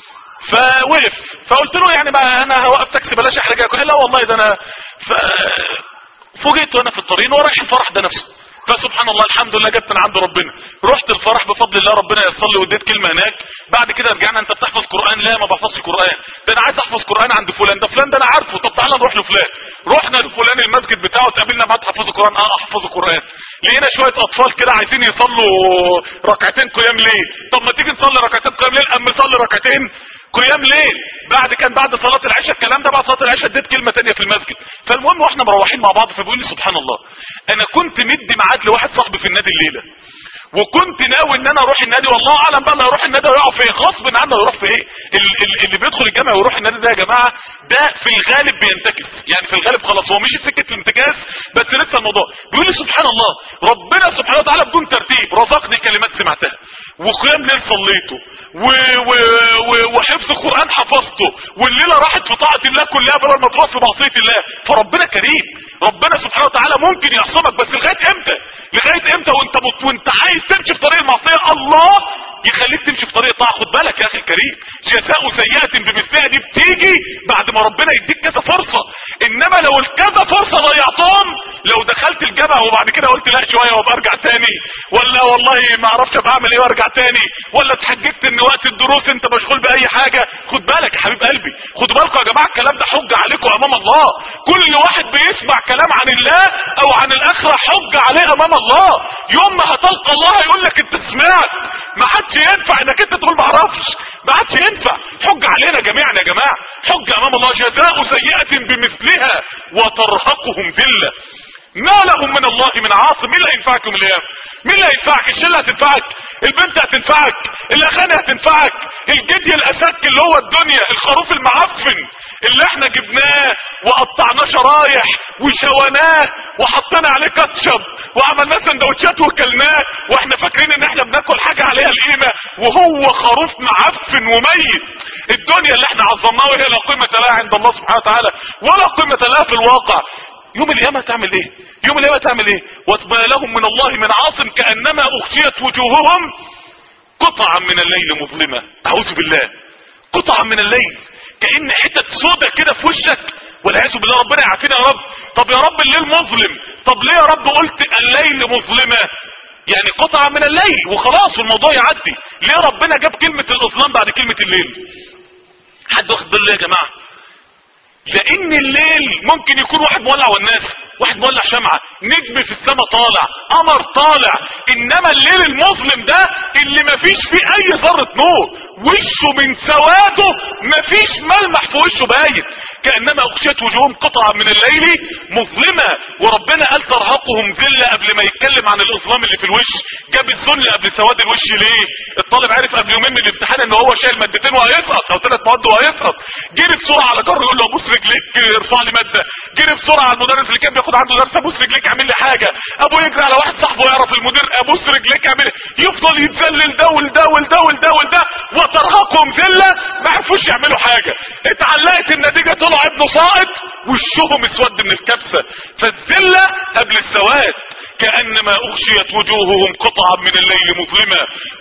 فوقف فقلت له يعني بقى انا هوقف تاكسي بلاش احرجك قال لا والله ده انا ف... فوجئت وانا في الطريق ورايح الفرح ده نفسه فسبحان الله الحمد لله جت من عند ربنا رحت الفرح بفضل الله ربنا يصل لي واديت كلمه هناك بعد كده رجعنا انت بتحفظ قران لا ما بحفظش قران ده انا عايز احفظ قران عند فلان ده فلان ده انا عارفه طب تعالى نروح لفلان رحنا لفلان المسجد بتاعه اتقابلنا معاه تحفظوا قران اه احفظوا قران لقينا شويه اطفال كده عايزين يصلوا ركعتين قيام ليل طب ما تيجي نصلي ركعتين قيام ليل اما نصلي ركعتين قيام ليل بعد كان بعد صلاة العشاء الكلام ده بعد صلاة العشاء اديت كلمة تانية في المسجد فالمهم واحنا مروحين مع بعض فبيقول لي سبحان الله انا كنت مدي ميعاد لواحد صاحبي في النادي الليلة وكنت ناوي ان انا اروح النادي والله اعلم بقى اللي هيروح النادي هيقع في ايه غصب عنه يروح في ايه ال- ال- اللي بيدخل الجامعه ويروح النادي ده يا جماعه ده في الغالب بينتكس يعني في الغالب خلاص هو مشي في سكه الانتكاس بس لسه الموضوع بيقول لي سبحان الله ربنا سبحانه وتعالى بدون ترتيب رزقني كلمات سمعتها وقيام ليل صليته و... و... و... وحفظ القران حفظته والليله راحت في طاعه الله كلها بدل ما تروح في معصيه الله فربنا كريم ربنا سبحانه وتعالى ممكن يعصمك بس لغايه امتى لغايه امتى وانت مت... وانت عايز تمشي في طريق المعصيه الله يخليك تمشي في طريق طاعه خد بالك يا اخي الكريم جزاء سيئه بمثلها دي بتيجي بعد ما ربنا يديك كذا فرصه انما لو الكذا فرصه ضيعتهم لو دخلت الجامعه وبعد كده قلت لا شويه وابقى ارجع تاني ولا والله ما اعرفش ابقى اعمل ايه وارجع تاني ولا اتحججت ان وقت الدروس انت مشغول باي حاجه خد بالك يا حبيب قلبي خدوا بالكم يا جماعه الكلام ده حجه عليكم امام الله كل واحد بيسمع كلام عن الله او عن الاخره حجه عليه امام الله يوم ما هتلقى الله هيقول لك انت سمعت ما حدش ينفع انك انت تقول ما اعرفش ما عادش ينفع حجه علينا جميعا يا جماعه حجه امام الله جزاء سيئه بمثلها وترهقهم ذله ما لهم من الله من عاصم مين اللي هينفعك يوم القيامه مين اللي هينفعك الشله هتنفعك البنت هتنفعك الاغاني هتنفعك الجدي الاسك اللي هو الدنيا الخروف المعفن اللي احنا جبناه وقطعناه شرايح وشويناه وحطينا عليه كاتشب وعملناه سندوتشات وكلناه واحنا فاكرين ان احنا بناكل حاجه عليها القيمه وهو خروف معفن وميت الدنيا اللي احنا عظمناها وهي لا قيمه لها عند الله سبحانه وتعالى ولا قيمه لها في الواقع يوم القيامة تعمل ايه يوم القيامة تعمل ايه وما لهم من الله من عاصم كأنما اغشيت وجوههم قطعا من الليل مظلمة اعوذ بالله قطعا من الليل كأن حتت سودة كده في وشك والعياذ بالله ربنا يعافينا يا رب طب يا رب الليل مظلم طب ليه يا رب قلت الليل مظلمة يعني قطعة من الليل وخلاص والموضوع يعدي ليه ربنا جاب كلمة الاظلام بعد كلمة الليل حد واخد باله يا جماعه لان الليل ممكن يكون واحد مولع والناس واحد مولع شمعة نجم في السماء طالع قمر طالع انما الليل المظلم ده اللي مفيش فيه اي ذرة نور وشه من سواده مفيش ملمح في وشه باين كانما اغشيت وجوههم قطعة من الليل مظلمة وربنا قال ترهقهم ذلة قبل ما يتكلم عن الاظلام اللي في الوش جاب الذل قبل سواد الوش ليه الطالب عارف قبل يومين من الامتحان ان هو شايل مادتين وهيسقط او ثلاث مواد وهيسقط جري بسرعه على جر يقول له ابوس رجليك ارفع لي ماده جري بسرعه على المدرس اللي كان بياخد عنده درس ابوس رجليك اعمل لي حاجه ابوه يجري على واحد صاحبه يعرف المدير ابوس رجليك اعمل يفضل يتذلل ده ولده ولده ولده ولده وترهقهم ذله ما عرفوش يعملوا حاجه اتعلقت النتيجه طلع ابنه ساقط وشهم اسود من الكبسه فالذله قبل السواد كانما اغشيت وجوههم قطعا من الليل مظلمه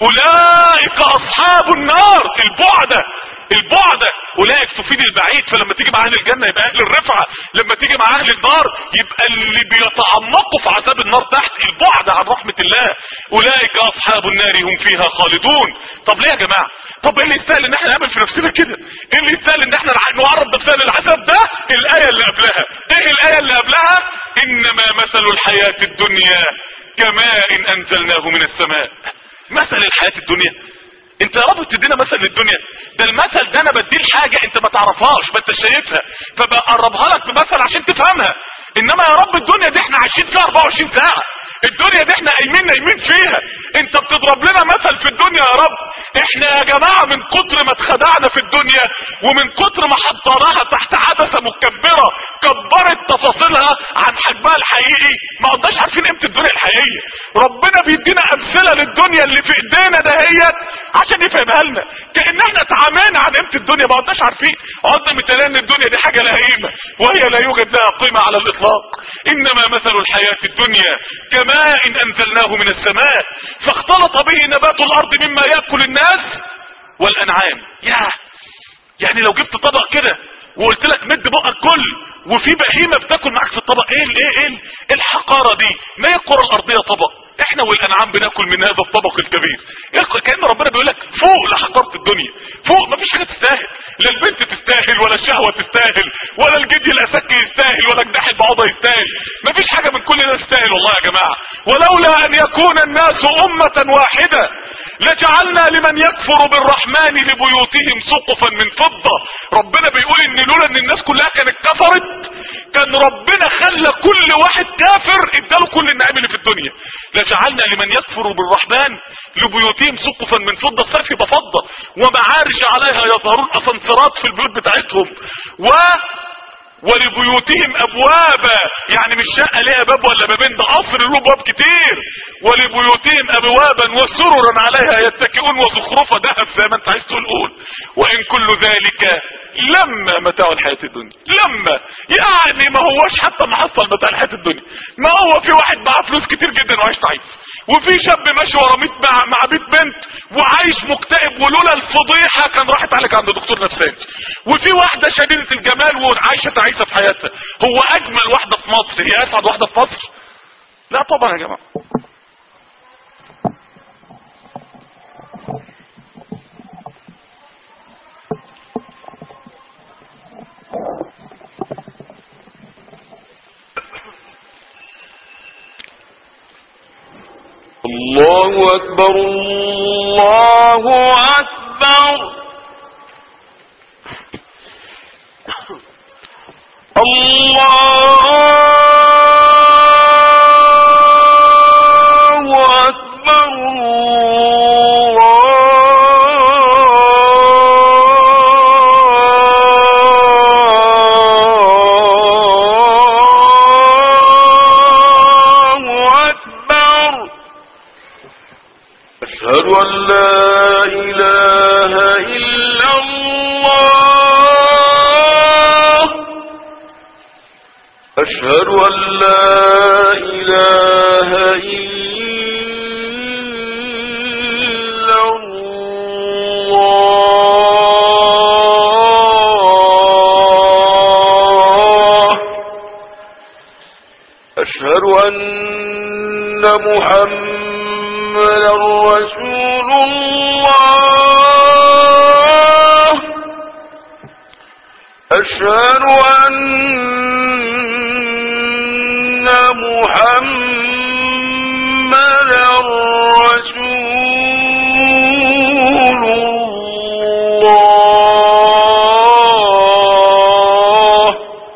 اولئك اصحاب النار البعده البعدة اولئك تفيد البعيد فلما تيجي مع اهل الجنة يبقى اهل الرفعة لما تيجي مع اهل النار يبقى اللي بيتعمقوا في عذاب النار تحت البعد عن رحمة الله اولئك اصحاب النار هم فيها خالدون طب ليه يا جماعة طب ايه اللي يستاهل ان احنا نعمل في نفسنا كده ايه اللي يستاهل ان احنا نعرض نفسنا للعذاب ده الاية اللي قبلها ايه الاية اللي قبلها انما مثل الحياة الدنيا كماء انزلناه من السماء مثل الحياة الدنيا انت يا رب تدينا مثل للدنيا ده المثل ده انا بديه حاجه انت ما تعرفهاش ما انت شايفها فبقربها لك بمثل عشان تفهمها انما يا رب الدنيا دي احنا عايشين فيها 24 ساعه الدنيا دي احنا قايمين نايمين فيها انت بتضرب لنا مثل في الدنيا يا رب احنا يا جماعه من كتر ما اتخدعنا في الدنيا ومن كتر ما حطيناها تحت عدسه مكبره كبرت تفاصيلها عن حجمها الحقيقي ما قلناش عارفين قيمه الدنيا الحقيقيه ربنا بيدينا امثله للدنيا اللي في ايدينا دهيت عشان يفهمها لنا كان احنا اتعامينا عن قيمه الدنيا ما قلناش عارفين قلنا مثلا ان الدنيا دي حاجه لها قيمه وهي لا يوجد لها قيمه على الاطلاق انما مثل الحياه الدنيا كماء انزلناه من السماء فاختلط به نبات الارض مما ياكل الناس والانعام يا يعني لو جبت طبق كده وقلت لك مد بقك كل وفي بهيمه بتاكل معاك في الطبق ايه ال- ايه ايه ال- الحقاره دي ما هي الكره الارضيه طبق احنا والانعام بناكل من هذا الطبق الكبير إيه كان ربنا بيقول لك فوق لحقاره الدنيا فوق مفيش حاجه تستاهل لا البنت تستاهل ولا الشهوه تستاهل ولا الجدي الاسك يستاهل ولا جداح البعوضه يستاهل مفيش حاجه من كل ده تستاهل والله يا جماعه ولولا ان يكون الناس امه واحده لجعلنا لمن يكفر بالرحمن لبيوتهم سقفا من فضه ربنا بيقول ان لولا ان الناس كلها كانت كفرت كان ربنا خلى كل واحد كافر اداله كل النعيم اللي في الدنيا لجعلنا لمن يكفر بالرحمن لبيوتهم سقفا من فضه السقف يبقى فضه ومعارج عليها يظهرون اسانسيرات في البيوت بتاعتهم و ولبيوتهم ابوابا يعني مش شقه ليها باب ولا بابين ده قصر له ابواب كتير ولبيوتهم ابوابا وسررا عليها يتكئون وزخرفه ذهب زي ما انت عايز تقول قول وان كل ذلك لما متاع الحياه الدنيا لما يعني ما هوش حتى ما حصل متاع الحياه الدنيا ما هو في واحد معاه فلوس كتير جدا وعايش تعيس وفي شاب ماشي ورا 100 مع مع 100 بنت وعايش مكتئب ولولا الفضيحه كان راحت عليك عند دكتور نفساني وفي واحده شديده الجمال وعايشه تعيسه في حياتها هو اجمل واحده في مصر هي اسعد واحده في مصر لا طبعا يا جماعه الله أكبر الله أكبر الله أكبر الله أكبر أشهد أن لا إله إلا الله أشهد أن لا إله إلا الله أشهد أن محمدا رسول الله أشهد أن محمدا رسول الله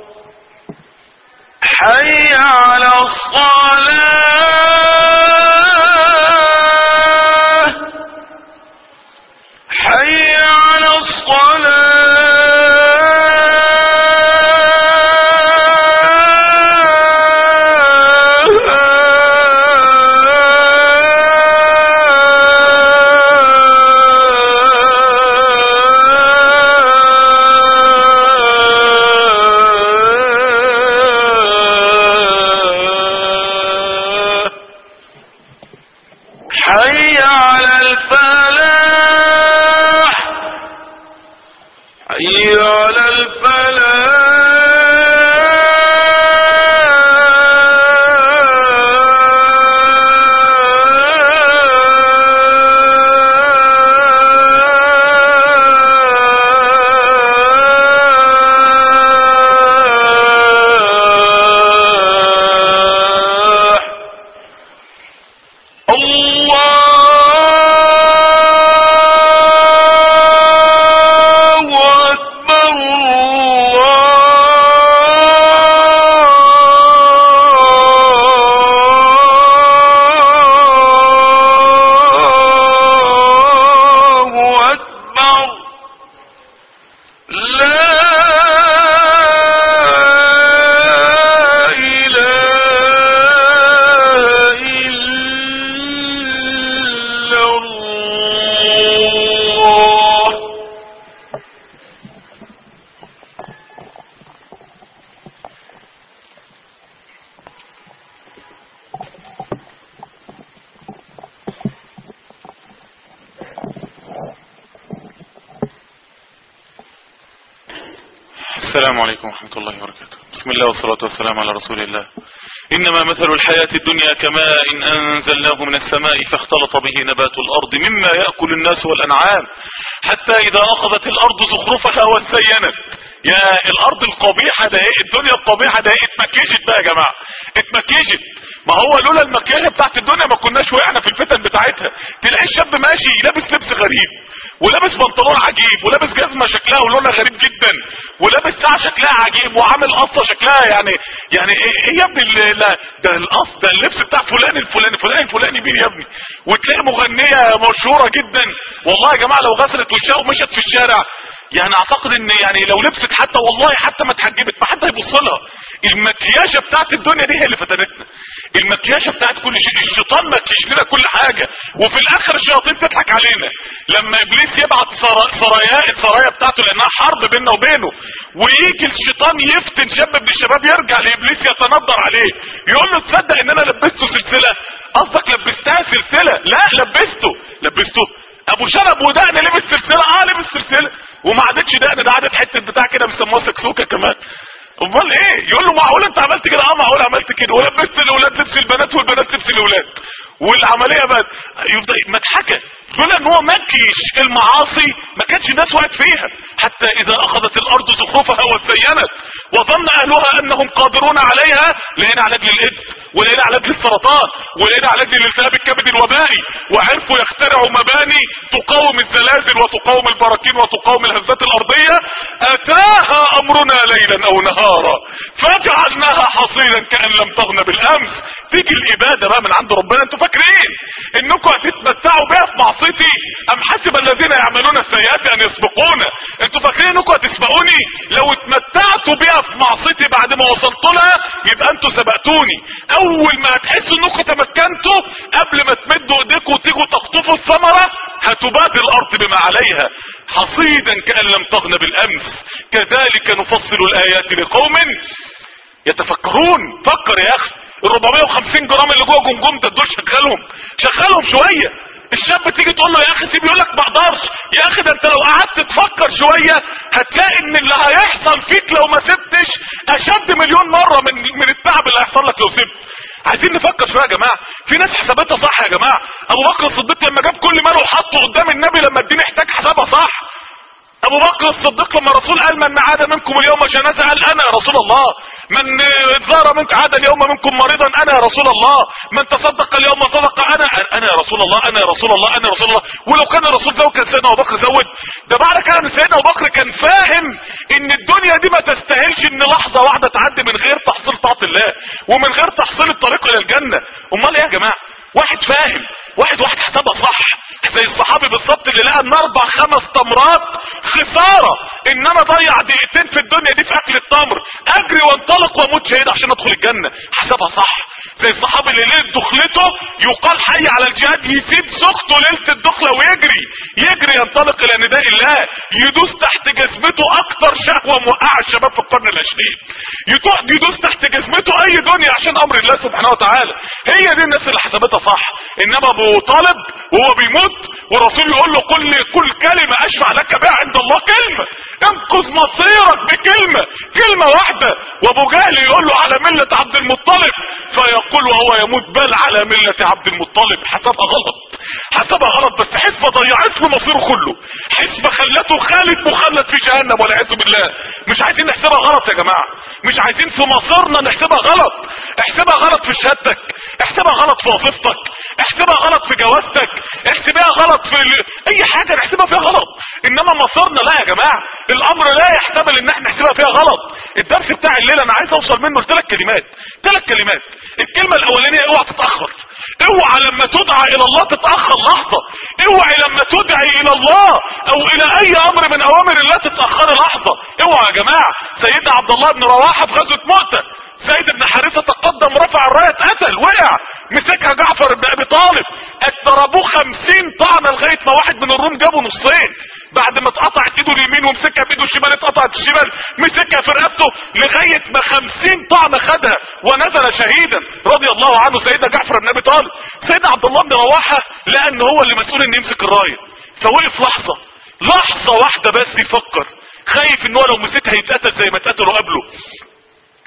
حي على الصلاة حي على الصلاة حي على الفلاح حي على الفلاح الله أكبر الله أكبر لا إله إلا الله السلام عليكم ورحمة الله وبركاته بسم الله والصلاة والسلام على رسول الله إنما مثل الحياة الدنيا كماء إن أنزلناه من السماء فاختلط به نبات الأرض مما يأكل الناس والأنعام حتى إذا أخذت الأرض زخرفها وزينت يا الأرض القبيحة ده إيه الدنيا القبيحة ده إيه اتمكيجت بقى يا جماعة اتمكيجت ما هو لولا المكياجة بتاعت الدنيا ما كناش وقعنا في الفتن بتاعتها تلاقي الشاب ماشي لابس لبس غريب ولابس بنطلون عجيب ولابس جزمه شكلها ولونها غريب جدا ولابس ساعه شكلها عجيب وعامل قصه شكلها يعني يعني ايه, إيه يا ابني ال- لا ده القص ده اللبس بتاع فلان الفلاني فلان الفلاني مين يا ابني وتلاقي مغنيه مشهوره جدا والله يا جماعه لو غسلت وشها ومشت في الشارع يعني اعتقد ان يعني لو لبست حتى والله حتى ما اتحجبت ما حد هيبص لها المكياجه بتاعت الدنيا دي هي اللي فتنتنا المكياجه بتاعت كل شيء الشيطان مكيش لنا كل حاجه وفي الاخر الشياطين تضحك علينا لما ابليس يبعت سرا- سرايا السرايا بتاعته لانها حرب بيننا وبينه ويجي الشيطان يفتن شاب من الشباب يرجع لابليس يتندر عليه يقول له تصدق ان انا لبسته سلسله قصدك لبستها سلسله لا لبسته لبسته ابو شنب ودقن لبس سلسله اه لبس سلسله وما عادتش دقن ده عادت حته بتاع كده بيسموها سكسوكه كمان امال ايه يقول له معقول انت عملت كده اه معقول عملت كده ولبست الاولاد لبس البنات والبنات لبس الاولاد والعمليه بقت يفضل مضحكه دول ان هو مكيش المعاصي ما كانش الناس وقعت فيها حتى اذا اخذت الارض زخرفها وزينت وظن اهلها انهم قادرون عليها لقينا علاج للايدز ولقينا علاج للسرطان ولقينا علاج للالتهاب الكبد الوبائي وعرفوا يخترعوا مباني تقاوم الزلازل وتقاوم البراكين وتقاوم الهزات الارضيه اتاها امرنا ليلا او نهارا فجعلناها حصيدا كان لم تغن بالامس تيجي الاباده بقى من عند ربنا انتوا فاكرين انكم هتتمتعوا بيها في معصيتي ام حسب الذين يعملون السيئات ان يسبقونا انتوا فاكرين انكم هتسبقوني لو اتمتعتوا بيها في معصيتي بعد ما وصلت لها يبقى انتوا سبقتوني اول ما هتحسوا انكم تمكنتوا قبل ما تمدوا ايديكم وتيجوا تقطفوا الثمره هتباد الارض بما عليها حصيدا كان لم تغن بالامس كذلك نفصل الايات لقوم يتفكرون فكر يا اخي ال 450 جرام اللي جوه جمجمتك دول شغلهم شغلهم شويه الشاب تيجي تقول له يا اخي سيب يقول لك ما اقدرش يا اخي ده انت لو قعدت تفكر شويه هتلاقي ان اللي هيحصل فيك لو ما سبتش اشد مليون مره من من التعب اللي هيحصل لك لو سبت عايزين نفكر شويه يا جماعه في ناس حساباتها صح يا جماعه ابو بكر الصديق لما جاب كل ماله وحطه قدام النبي لما الدين احتاج حسابها صح ابو بكر الصديق لما الرسول قال من عاد منكم اليوم جنازه قال انا يا رسول الله من زار منكم عاد اليوم منكم مريضا انا يا رسول الله من تصدق اليوم صدق انا انا يا رسول الله انا يا رسول الله انا يا رسول الله ولو كان الرسول زود كان سيدنا ابو بكر زود ده معنى كده ان سيدنا ابو بكر كان فاهم ان الدنيا دي ما تستاهلش ان لحظه واحده تعدي من غير تحصيل طاعه الله ومن غير تحصيل الطريق الى الجنه امال ايه يا جماعه واحد فاهم واحد واحد حسبها صح زي الصحابي بالظبط اللي لقى ان اربع خمس تمرات خساره ان انا اضيع دقيقتين في الدنيا دي في اكل التمر اجري وانطلق واموت شهيد عشان ادخل الجنه حسبها صح زي الصحابي اللي ليله دخلته يقال حي على الجهاد يسيب زوجته ليله الدخله ويجري يجري ينطلق الى نداء الله يدوس تحت جسمته اكتر شهوه موقعه الشباب في القرن العشرين يتوح- يدوس تحت جسمته اي دنيا عشان امر الله سبحانه وتعالى هي دي الناس اللي حسبتها صح انما ابو طالب وهو بيموت والرسول يقول له قل لي كل كلمه اشفع لك بها عند الله كلمه انقذ مصيرك بكلمه كلمه واحده وابو جهل يقول له على مله عبد المطلب فيقول وهو يموت بل على مله عبد المطلب حسبها غلط حسبها غلط بس حسبه ضيعت له مصيره كله حسبه خلته خالد مخلد في جهنم والعياذ بالله مش عايزين نحسبها غلط يا جماعه مش عايزين في مصيرنا نحسبها غلط احسبها غلط في شهادتك احسبها غلط في وظيفتك احسبها غلط في جوازتك احسبها غلط في ال... اي حاجه نحسبها فيها غلط انما مصيرنا لا يا جماعه الامر لا يحتمل ان احنا نحسبها فيها غلط الدرس بتاع الليله انا عايز اوصل منه لثلاث كلمات ثلاث كلمات الكلمه الاولانيه اوعى تتاخر اوعى لما تدعى الى الله تتاخر لحظه اوعى لما تدعي الى الله او الى اي امر من اوامر الله تتاخر لحظه اوعى يا جماعه سيدنا عبد الله بن رواحه في غزوه مؤتة زيد بن حارثه تقدم رفع الرايه اتقتل وقع مسكها جعفر بن ابي طالب اتضربوه خمسين طعنه لغايه ما واحد من الروم جابه نصين بعد ما اتقطعت ايده اليمين ومسكها بايده الشمال اتقطعت الشمال مسكها في رقبته لغايه ما خمسين طعنه خدها ونزل شهيدا رضي الله عنه سيدنا جعفر بن ابي طالب سيدنا عبد الله بن رواحه لقى ان هو اللي مسؤول ان يمسك الرايه فوقف لحظه لحظه واحده بس يفكر خايف ان هو لو مسكها يتقتل زي ما اتقتلوا قبله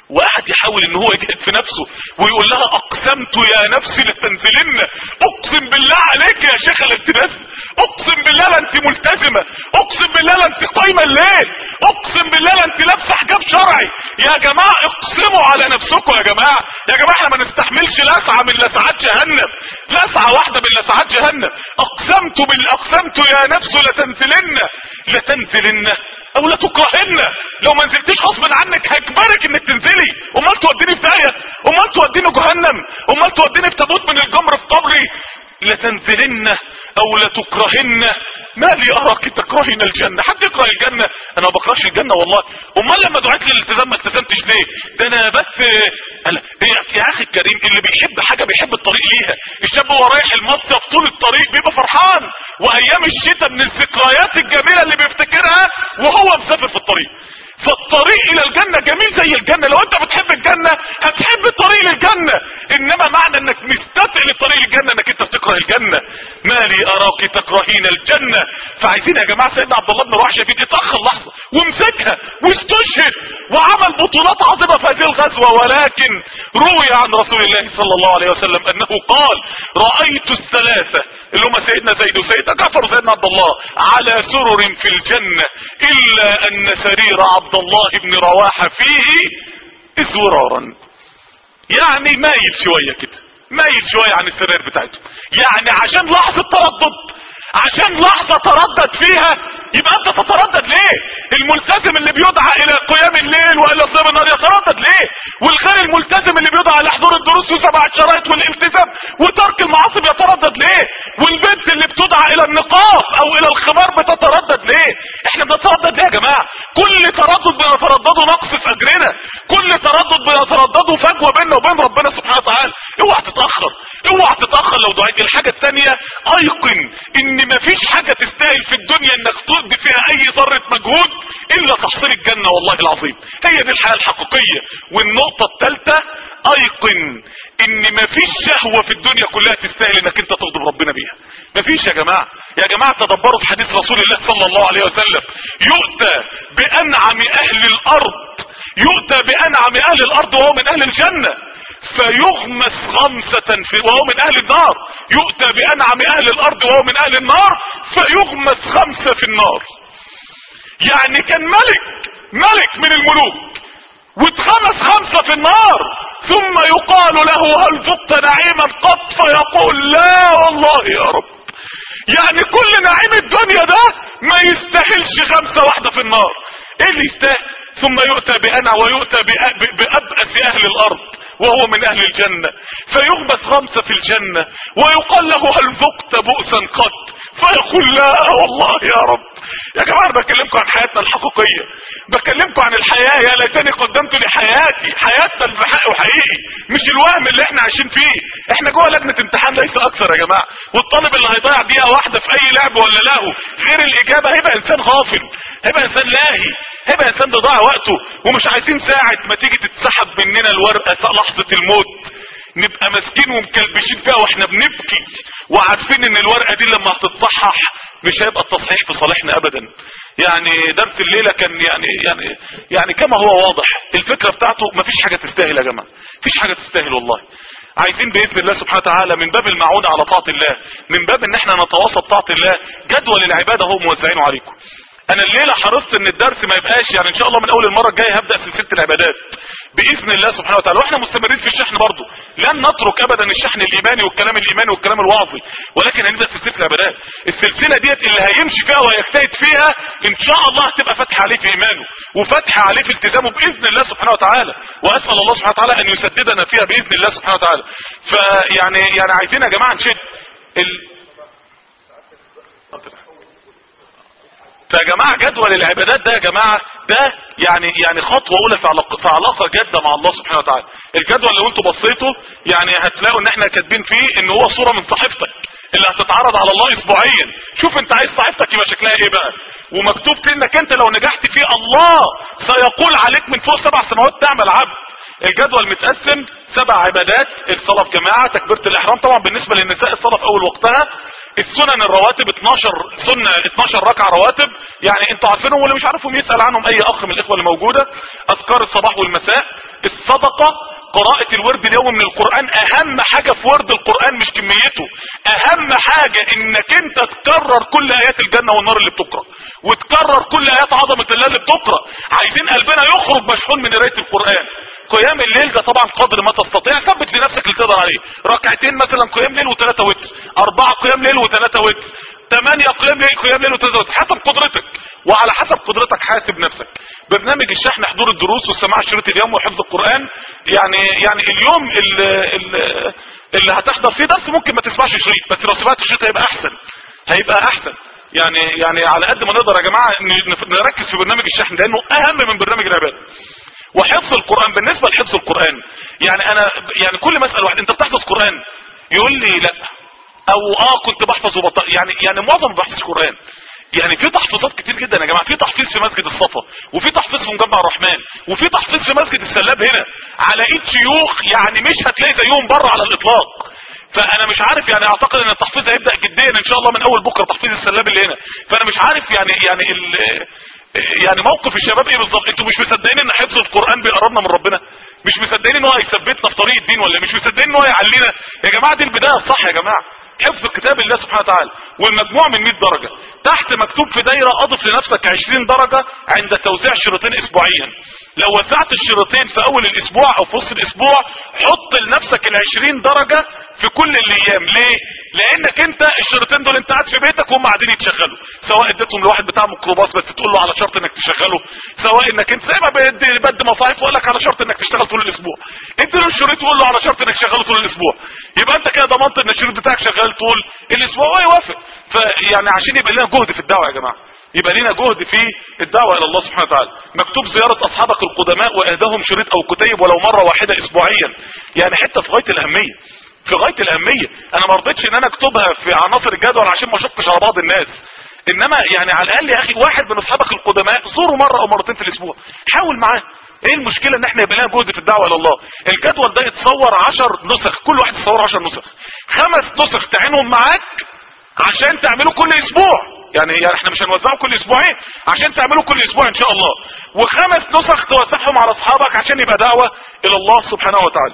وقعد يحاول ان هو يجهد في نفسه ويقول لها اقسمت يا نفسي لتنزلن اقسم بالله عليك يا شيخه لا انت نازله اقسم بالله لا انت ملتزمه اقسم بالله لا انت قايمه الليل اقسم بالله لا انت لابسه حجاب شرعي يا جماعه اقسموا على نفسكم يا جماعه يا جماعه احنا ما نستحملش لسعه من لسعات جهنم لسعه واحده من لسعات جهنم اقسمت بال اقسمت يا نفس لتنزلن لتنزلن او لا تكرهن لو ما نزلتيش غصب عنك هجبرك انك تنزلي امال توديني في داهيه امال توديني جهنم امال توديني في تابوت من الجمر في قبري لتنزلن او لتكرهن ما لي اراك تكرهين الجنة حد يكره الجنة انا ما بكرهش الجنة والله امال لما دعيت للالتزام ما التزمتش ليه ده انا بس ألا... يا اخي الكريم اللي بيحب حاجة بيحب الطريق ليها الشاب وهو رايح المصيف طول الطريق بيبقى فرحان وايام الشتاء من الذكريات الجميلة اللي بيفتكرها وهو مسافر في الطريق فالطريق الى الجنة جميل زي الجنة لو انت بتحب الجنة هتحب الطريق للجنة انما معنى انك مستثقل الطريق للجنة انك انت بتكره الجنة ما لي اراك تكرهين الجنة فعايزين يا جماعة سيدنا عبد الله بن رواحة شايفين اتأخر لحظة ومسكها واستشهد وعمل بطولات عظيمة في هذه الغزوة ولكن روي عن رسول الله صلى الله عليه وسلم انه قال رأيت الثلاثة اللي هم سيدنا زيد وسيدنا جعفر وسيدنا عبد الله على سرر في الجنة الا ان سرير عبد الله بن رواحة فيه ازورارا يعني مايل شوية كده مايل شوية عن السرير بتاعته يعني عشان لحظة تردد عشان لحظة تردد فيها يبقى انت تتردد ليه الملتزم اللي بيدعى الى قيام الليل والى صيام النهار يتردد ليه والغير الملتزم اللي بيدعى لحضور الدروس وسبع الشرائط والالتزام وترك المعاصي يتردد ليه والبنت اللي بتدعى الى النقاب او الى الخمار بتتردد ليه احنا بنتردد ليه يا جماعه كل تردد بنتردده نقص في اجرنا كل تردد بنتردده فجوه بيننا وبين ربنا سبحانه وتعالى اوعى تتاخر اوعى تتاخر لو دعيت الحاجه الثانيه ايقن ان مفيش حاجه تستاهل في الدنيا انك تقضي فيها اي ذره مجهود الا تحصيل الجنه والله العظيم هي دي الحياه الحقيقيه والنقطه الثالثه ايقن ان مفيش شهوه في الدنيا كلها تستاهل انك انت تغضب ربنا بيها مفيش يا جماعه يا جماعه تدبروا في حديث رسول الله صلى الله عليه وسلم يؤتى بانعم اهل الارض يؤتى بانعم اهل الارض وهو من اهل الجنه فيغمس غمسة في وهو من اهل النار يؤتى بانعم اهل الارض وهو من اهل النار فيغمس خمسة في النار يعني كان ملك ملك من الملوك واتخمس خمسة في النار ثم يقال له هل ذقت نعيما قط فيقول لا والله يا رب يعني كل نعيم الدنيا ده ما يستاهلش خمسة واحدة في النار ايه اللي يستاهل ثم يؤتى بأنع ويؤتى بأبأس اهل الارض وهو من اهل الجنة فيغبس غمسة في الجنة ويقال له هل ذقت بؤسا قط فيقول لا والله يا رب يا جماعة انا بكلمكم عن حياتنا الحقيقية بكلمكم عن الحياة يا ليتني قدمت لحياتي حياتنا البحق وحقيقي مش الوهم اللي احنا عايشين فيه احنا جوه لجنة امتحان ليس اكثر يا جماعة والطالب اللي هيضيع دقيقة واحدة في اي لعب ولا له غير الاجابة هيبقى انسان غافل هيبقى انسان لاهي هيبقى انسان بيضيع وقته ومش عايزين ساعة ما تيجي تتسحب مننا الورقة لحظة الموت نبقى ماسكين ومكلبشين فيها واحنا بنبكي وعارفين ان الورقة دي لما هتتصحح مش هيبقى التصحيح في صالحنا ابدا يعني درس الليلة كان يعني يعني يعني كما هو واضح الفكرة بتاعته مفيش حاجة تستاهل يا جماعة مفيش حاجة تستاهل والله عايزين باذن الله سبحانه وتعالى من باب المعونة على طاعة الله من باب ان احنا نتواصل طاعة الله جدول العبادة هو موزعينه عليكم انا الليله حرصت ان الدرس ما يبقاش يعني ان شاء الله من اول المره الجايه هبدا سلسله العبادات باذن الله سبحانه وتعالى واحنا مستمرين في الشحن برضه لن نترك ابدا الشحن الايماني والكلام الايماني والكلام الوعظي ولكن هنبدا سلسله العبادات السلسله ديت اللي هيمشي فيها ويجتهد فيها ان شاء الله هتبقى فتح عليه في ايمانه وفتح عليه في التزامه باذن الله سبحانه وتعالى واسال الله سبحانه وتعالى ان يسددنا فيها باذن الله سبحانه وتعالى فيعني يعني عايزين يا جماعه نشد ال... فيا جماعة جدول العبادات ده يا جماعة ده يعني يعني خطوة اولى في علاقة, في علاقة جادة مع الله سبحانه وتعالى الجدول لو انتوا بصيتوا يعني هتلاقوا ان احنا كاتبين فيه ان هو صورة من صحيفتك اللي هتتعرض على الله اسبوعيا شوف انت عايز صحيفتك يبقى شكلها ايه بقى ومكتوب فيه انك انت لو نجحت فيه الله سيقول عليك من فوق سبع سماوات تعمل عبد الجدول متقسم سبع عبادات الصلاة في جماعة تكبيرة الإحرام طبعا بالنسبة للنساء الصلاة في أول وقتها السنن الرواتب 12 سنة 12 ركعة رواتب يعني انتوا عارفينهم واللي مش عارفهم يسأل عنهم أي أخ من الإخوة اللي موجودة أذكار الصباح والمساء الصدقة قراءة الورد اليوم من القرآن اهم حاجة في ورد القرآن مش كميته اهم حاجة انك انت تكرر كل ايات الجنة والنار اللي بتقرأ وتكرر كل ايات عظمة الله اللي بتقرأ عايزين قلبنا يخرج مشحون من قراية القرآن قيام الليل ده طبعا قدر ما تستطيع ثبت لنفسك اللي تقدر عليه ركعتين مثلا قيام ليل وثلاثة وتر اربعة قيام ليل وثلاثة وتر ثمانية قيام ليل قيام ليل وثلاثة وتر حسب قدرتك وعلى حسب قدرتك حاسب نفسك برنامج الشحن حضور الدروس والسماع شريط اليوم وحفظ القرآن يعني يعني اليوم اللي, اللي هتحضر فيه درس ممكن ما تسمعش شريط بس لو سمعت الشريط هيبقى احسن هيبقى احسن يعني يعني على قد ما نقدر يا جماعه نركز في برنامج الشحن لانه اهم من برنامج العباده وحفظ القرآن بالنسبة لحفظ القرآن يعني انا يعني كل ما اسأل واحد انت بتحفظ قرآن يقول لي لا او اه كنت بحفظ وبطل يعني يعني معظم بحفظ قرآن يعني في تحفيظات كتير جدا يا جماعه في تحفيظ في مسجد الصفا وفي تحفيظ في مجمع الرحمن وفي تحفيظ في مسجد السلاب هنا على ايد شيوخ يعني مش هتلاقي زيهم بره على الاطلاق فانا مش عارف يعني اعتقد ان التحفيظ هيبدا جديا ان شاء الله من اول بكره تحفيظ السلاب اللي هنا فانا مش عارف يعني يعني ال يعني موقف الشباب ايه بالظبط انتوا مش مصدقين ان حفظ القران بيقربنا من ربنا مش مصدقين ان هو هيثبتنا في طريق الدين ولا مش مصدقين ان هو يعلينا يا جماعه دي البدايه الصح يا جماعه حفظ كتاب الله سبحانه وتعالى والمجموع من 100 درجة تحت مكتوب في دايرة اضف لنفسك 20 درجة عند توزيع شريطين اسبوعيا لو وزعت الشريطين في اول الاسبوع او في وسط الاسبوع حط لنفسك ال 20 درجة في كل الايام ليه لانك انت الشريطين دول انت قاعد في بيتك وهم قاعدين يتشغلوا سواء اديتهم لواحد بتاع ميكروباص بس تقول له على شرط انك تشغله سواء انك انت زي ما بدي بدي مصايف واقول لك على شرط انك تشتغل طول الاسبوع ادي له الشريط وقول له على شرط انك تشغله طول الاسبوع يبقى انت كده ضمنت ان الشريط بتاعك شغال طول الاسبوع وهو يوافق فيعني عشان يبقى لنا جهد في الدعوه يا جماعه يبقى لنا جهد في الدعوة الى الله سبحانه وتعالى مكتوب زيارة اصحابك القدماء واهداهم شريط او كتيب ولو مرة واحدة اسبوعيا يعني حتة في غاية الاهمية في غاية الاهمية انا ما رضيتش ان انا اكتبها في عناصر الجدول عشان ما اشقش على بعض الناس انما يعني على الاقل يا اخي واحد من اصحابك القدماء زوره مرة او مرتين في الاسبوع حاول معاه ايه المشكلة ان احنا يبقى لنا جهد في الدعوة الى الله الجدول ده يتصور عشر نسخ كل واحد يتصور عشر نسخ خمس نسخ تعينهم معاك عشان تعملوا كل اسبوع يعني يعني احنا مش هنوزعه كل اسبوعين عشان تعملوا كل اسبوع ان شاء الله وخمس نسخ توزعهم على اصحابك عشان يبقى دعوة الى الله سبحانه وتعالى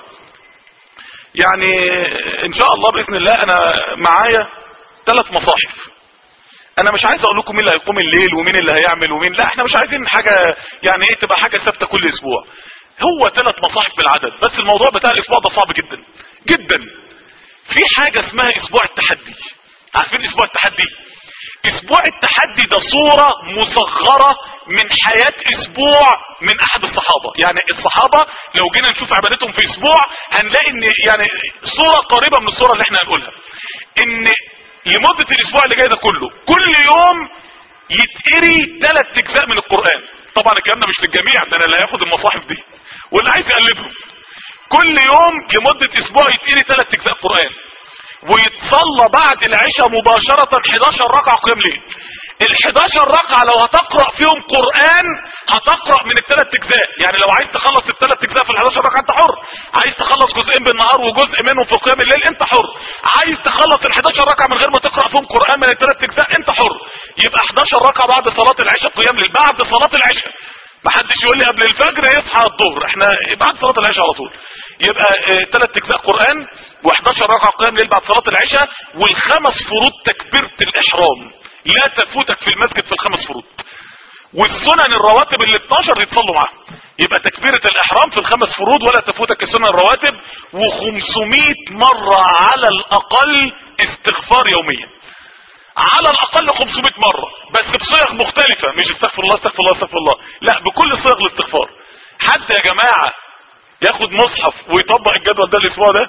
يعني ان شاء الله باذن الله انا معايا ثلاث مصاحف انا مش عايز اقول لكم مين اللي هيقوم الليل ومين اللي هيعمل ومين لا احنا مش عايزين حاجة يعني ايه تبقى حاجة ثابته كل اسبوع هو ثلاث مصاحف بالعدد بس الموضوع بتاع الاسبوع ده صعب جدا جدا في حاجة اسمها اسبوع التحدي عارفين اسبوع التحدي اسبوع التحدي ده صورة مصغرة من حياة اسبوع من احد الصحابة يعني الصحابة لو جينا نشوف عبادتهم في اسبوع هنلاقي ان يعني صورة قريبة من الصورة اللي احنا هنقولها ان لمدة الاسبوع اللي جاي ده كله كل يوم يتقري ثلاث اجزاء من القرآن طبعا الكلام ده مش للجميع ده انا اللي هياخد المصاحف دي واللي عايز يقلدهم كل يوم لمدة اسبوع يتقري ثلاث اجزاء قرآن ويتصلى بعد العشاء مباشرة 11 ركعة قيام ليل ال 11 ركعة لو هتقرأ فيهم قرآن هتقرأ من الثلاث اجزاء يعني لو عايز تخلص الثلاث اجزاء في ال 11 ركعة انت حر عايز تخلص جزئين بالنهار وجزء منهم في قيام الليل انت حر عايز تخلص ال 11 ركعة من غير ما تقرأ فيهم قرآن من الثلاث اجزاء انت حر يبقى 11 ركعة بعد صلاة العشاء قيام ليل بعد صلاة العشاء ما حدش يقول لي قبل الفجر يصحى الظهر احنا بعد صلاة العشاء على طول يبقى ثلاث اه اجزاء قرآن و11 ركعة قيام ليل بعد صلاة العشاء والخمس فروض تكبيرة الاحرام لا تفوتك في المسجد في الخمس فروض والسنن الرواتب اللي 12 يتصلوا معاها يبقى تكبيرة الاحرام في الخمس فروض ولا تفوتك السنن الرواتب و500 مرة على الاقل استغفار يوميا على الاقل 500 مرة بس بصيغ مختلفة مش استغفر الله استغفر الله استغفر الله لا بكل صيغ الاستغفار حتى يا جماعة ياخد مصحف ويطبق الجدول ده الاسبوع ده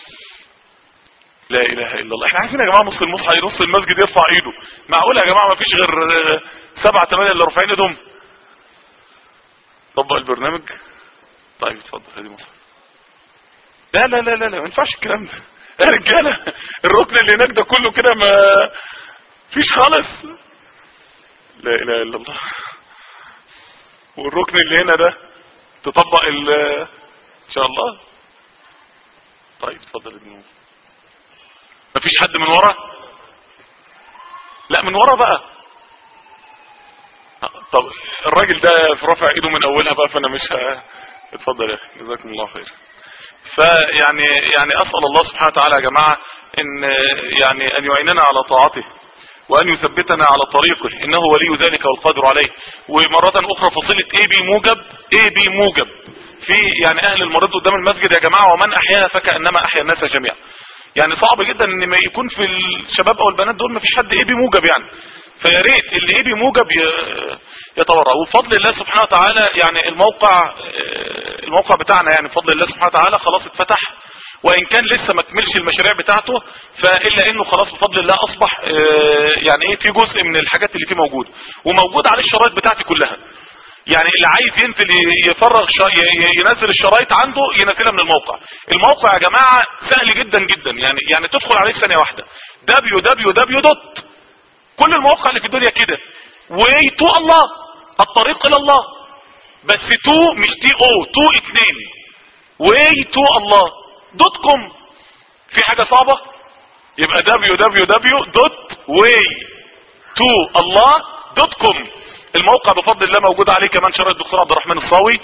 لا اله الا الله احنا عايزين يا جماعة نص المصحف نص المسجد يرفع ايده معقول يا جماعة ما فيش غير سبعة ثمانية اللي رافعين ايدهم طبق البرنامج طيب اتفضل هذه مصحف لا لا لا لا لا ما ينفعش الكلام ده يا رجاله الركن اللي هناك ده كله كده ما فيش خالص لا اله الا الله والركن اللي هنا ده تطبق ال ان شاء الله طيب اتفضل يا ابن مفيش حد من ورا لا من ورا بقى طب الراجل ده في رافع ايده من اولها بقى فانا مش ه... اتفضل يا اخي جزاكم الله خير فيعني يعني اسال الله سبحانه وتعالى يا جماعه ان يعني ان يعيننا على طاعته وان يثبتنا على طريقه انه ولي ذلك والقادر عليه ومره اخرى فصيله اي بي موجب اي بي موجب في يعني اهل المريض قدام المسجد يا جماعه ومن احياها فكانما احيا الناس جميعا يعني صعب جدا ان ما يكون في الشباب او البنات دول ما فيش حد اي بي موجب يعني فيا ريت اللي اي بي موجب ي- يتورع وبفضل الله سبحانه وتعالى يعني الموقع آه، الموقع بتاعنا يعني بفضل الله سبحانه وتعالى خلاص اتفتح وان كان لسه ما كملش المشاريع بتاعته فالا انه خلاص بفضل الله اصبح آه، يعني ايه في جزء من الحاجات اللي فيه موجود وموجود عليه الشرايط بتاعتي كلها يعني اللي عايز ينزل ي- يفرغ شا... ي- ي- ينزل الشرايط عنده ينزلها من الموقع الموقع يا جماعة سهل جدا جدا يعني يعني تدخل عليه في ثانية واحدة www دوت كل المواقع اللي في الدنيا كده واي تو الله الطريق الى الله بس تو مش تي او تو اتنين واي تو الله دوت كوم في حاجة صعبة يبقى www دوت واي تو الله دوت كوم الموقع بفضل الله موجود عليه كمان شرايط الدكتور عبد الرحمن الصاوي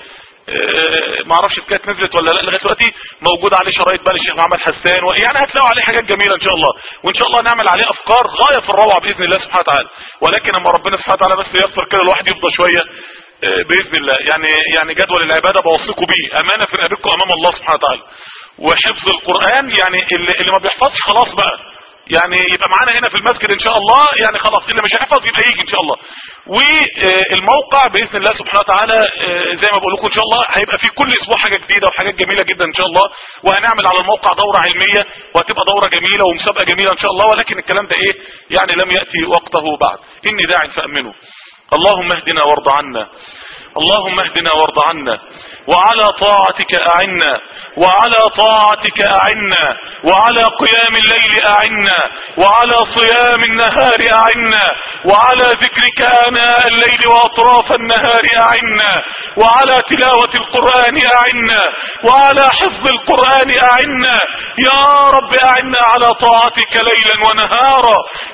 آه، ما اعرفش اذا كانت نزلت ولا لا لغايه دلوقتي موجود عليه شرايط بقى للشيخ محمد حسان و- يعني هتلاقوا عليه حاجات جميله ان شاء الله وان شاء الله نعمل عليه افكار غايه في الروعه باذن الله سبحانه وتعالى ولكن اما ربنا سبحانه وتعالى بس ييسر كده الواحد يفضى شويه آه، باذن الله يعني يعني جدول العباده بوصيكم بيه امانه في رقبتكم امام الله سبحانه وتعالى وحفظ القران يعني اللي, اللي ما بيحفظش خلاص بقى يعني يبقى معانا هنا في المسجد ان شاء الله يعني خلاص اللي مش هيحفظ يبقى يجي ان شاء الله والموقع باذن الله سبحانه وتعالى آه، زي ما بقول لكم ان شاء الله هيبقى فيه كل اسبوع حاجه جديده وحاجات جميله جدا ان شاء الله وهنعمل على الموقع دوره علميه وهتبقى دوره جميله ومسابقه جميله ان شاء الله ولكن الكلام ده ايه يعني لم ياتي وقته بعد اني داع فامنه اللهم اهدنا وارض عنا اللهم اهدنا وارض عنا وعلى طاعتك اعنا وعلى طاعتك اعنا وعلى قيام الليل اعنا وعلى صيام النهار اعنا وعلى ذكرك اناء الليل واطراف النهار اعنا وعلى تلاوة القرآن اعنا وعلى حفظ القرآن اعنا يا رب اعنا على طاعتك ليلا ونهارا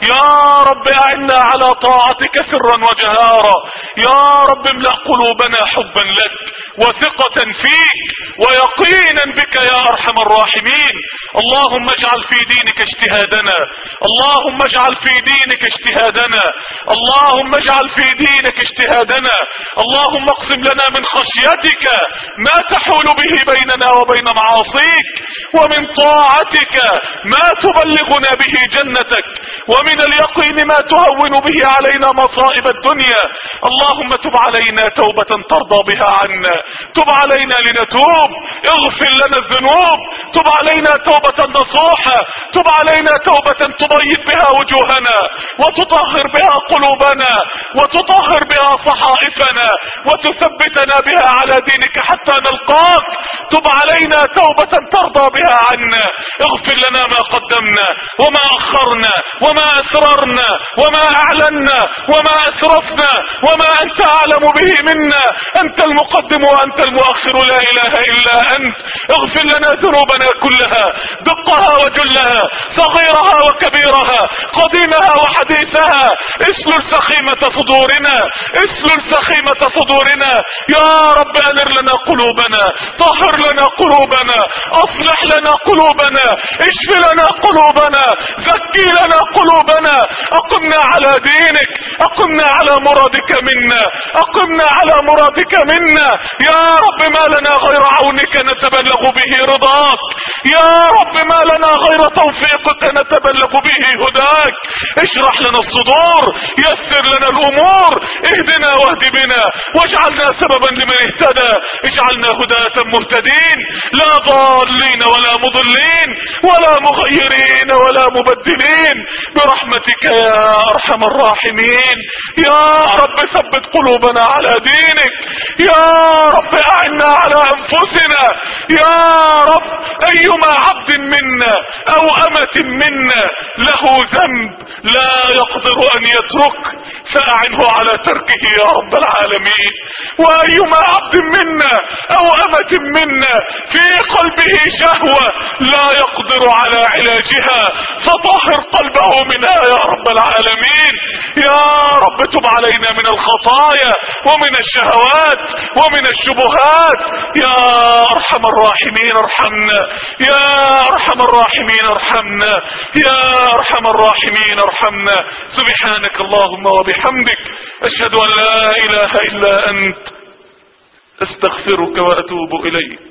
يا رب اعنا على طاعتك سرا وجهارا يا رب املأ قلوبنا حبا لك وثقة فيك ويقينا بك يا ارحم الراحمين اللهم اجعل في دينك اجتهادنا اللهم اجعل في دينك اجتهادنا اللهم اجعل في دينك اجتهادنا اللهم اقسم لنا من خشيتك ما تحول به بيننا وبين معاصيك ومن طاعتك ما تبلغنا به جنتك ومن اليقين ما تهون به علينا مصائب الدنيا اللهم تب علينا توبة ترضى بها عنا تب علينا لنتوب اغفر لنا الذنوب تب علينا توبة نصوحة تب علينا توبة تبيض بها وجوهنا وتطهر بها قلوبنا وتطهر بها صحائفنا وتثبتنا بها على دينك حتى نلقاك تب علينا توبة ترضى بها عنا اغفر لنا ما قدمنا وما اخرنا وما اسررنا وما اعلنا وما اسرفنا وما انت اعلم به منا انت المقدم وانت المؤخر لا اله الا انت اغفر لنا ذنوبنا كلها دقها وجلها صغيرها وكبيرها قديمها وحديثها اسلل سخيمة صدورنا اسلل سخيمة صدورنا يا رب انر لنا قلوبنا طهر لنا قلوبنا اصلح لنا قلوبنا اشف لنا قلوبنا زكي لنا قلوبنا اقمنا على دينك اقمنا على مرادك منا اقمنا على مرادك منا يا رب ما لنا غير عونك نتبلغ به رضاك يا رب ما لنا غير توفيقك نتبلغ به هداك اشرح لنا الصدور يسر لنا الامور اهدنا واهد بنا واجعلنا سببا لمن اهتدى اجعلنا هداة مهتدين لا ضالين ولا مضلين ولا مغيرين ولا مبدلين برحمتك يا ارحم الراحمين يا رب ثبت قلوبنا على دينك يا رب اعنا على انفسنا يا رب ايما عبد منا او امة منا له ذنب لا يقدر ان يترك فاعنه على تركه يا رب العالمين وايما عبد منا او امة منا في قلبه شهوة لا يقدر على علاجها فطهر قلبه منها يا رب العالمين يا رب تب علينا من الخطايا ومن الشهوات ومن الشبهات يا ارحم الراحمين ارحمنا يا ارحم الراحمين ارحمنا يا ارحم الراحمين ارحمنا سبحانك اللهم وبحمدك اشهد ان لا اله الا انت استغفرك واتوب اليك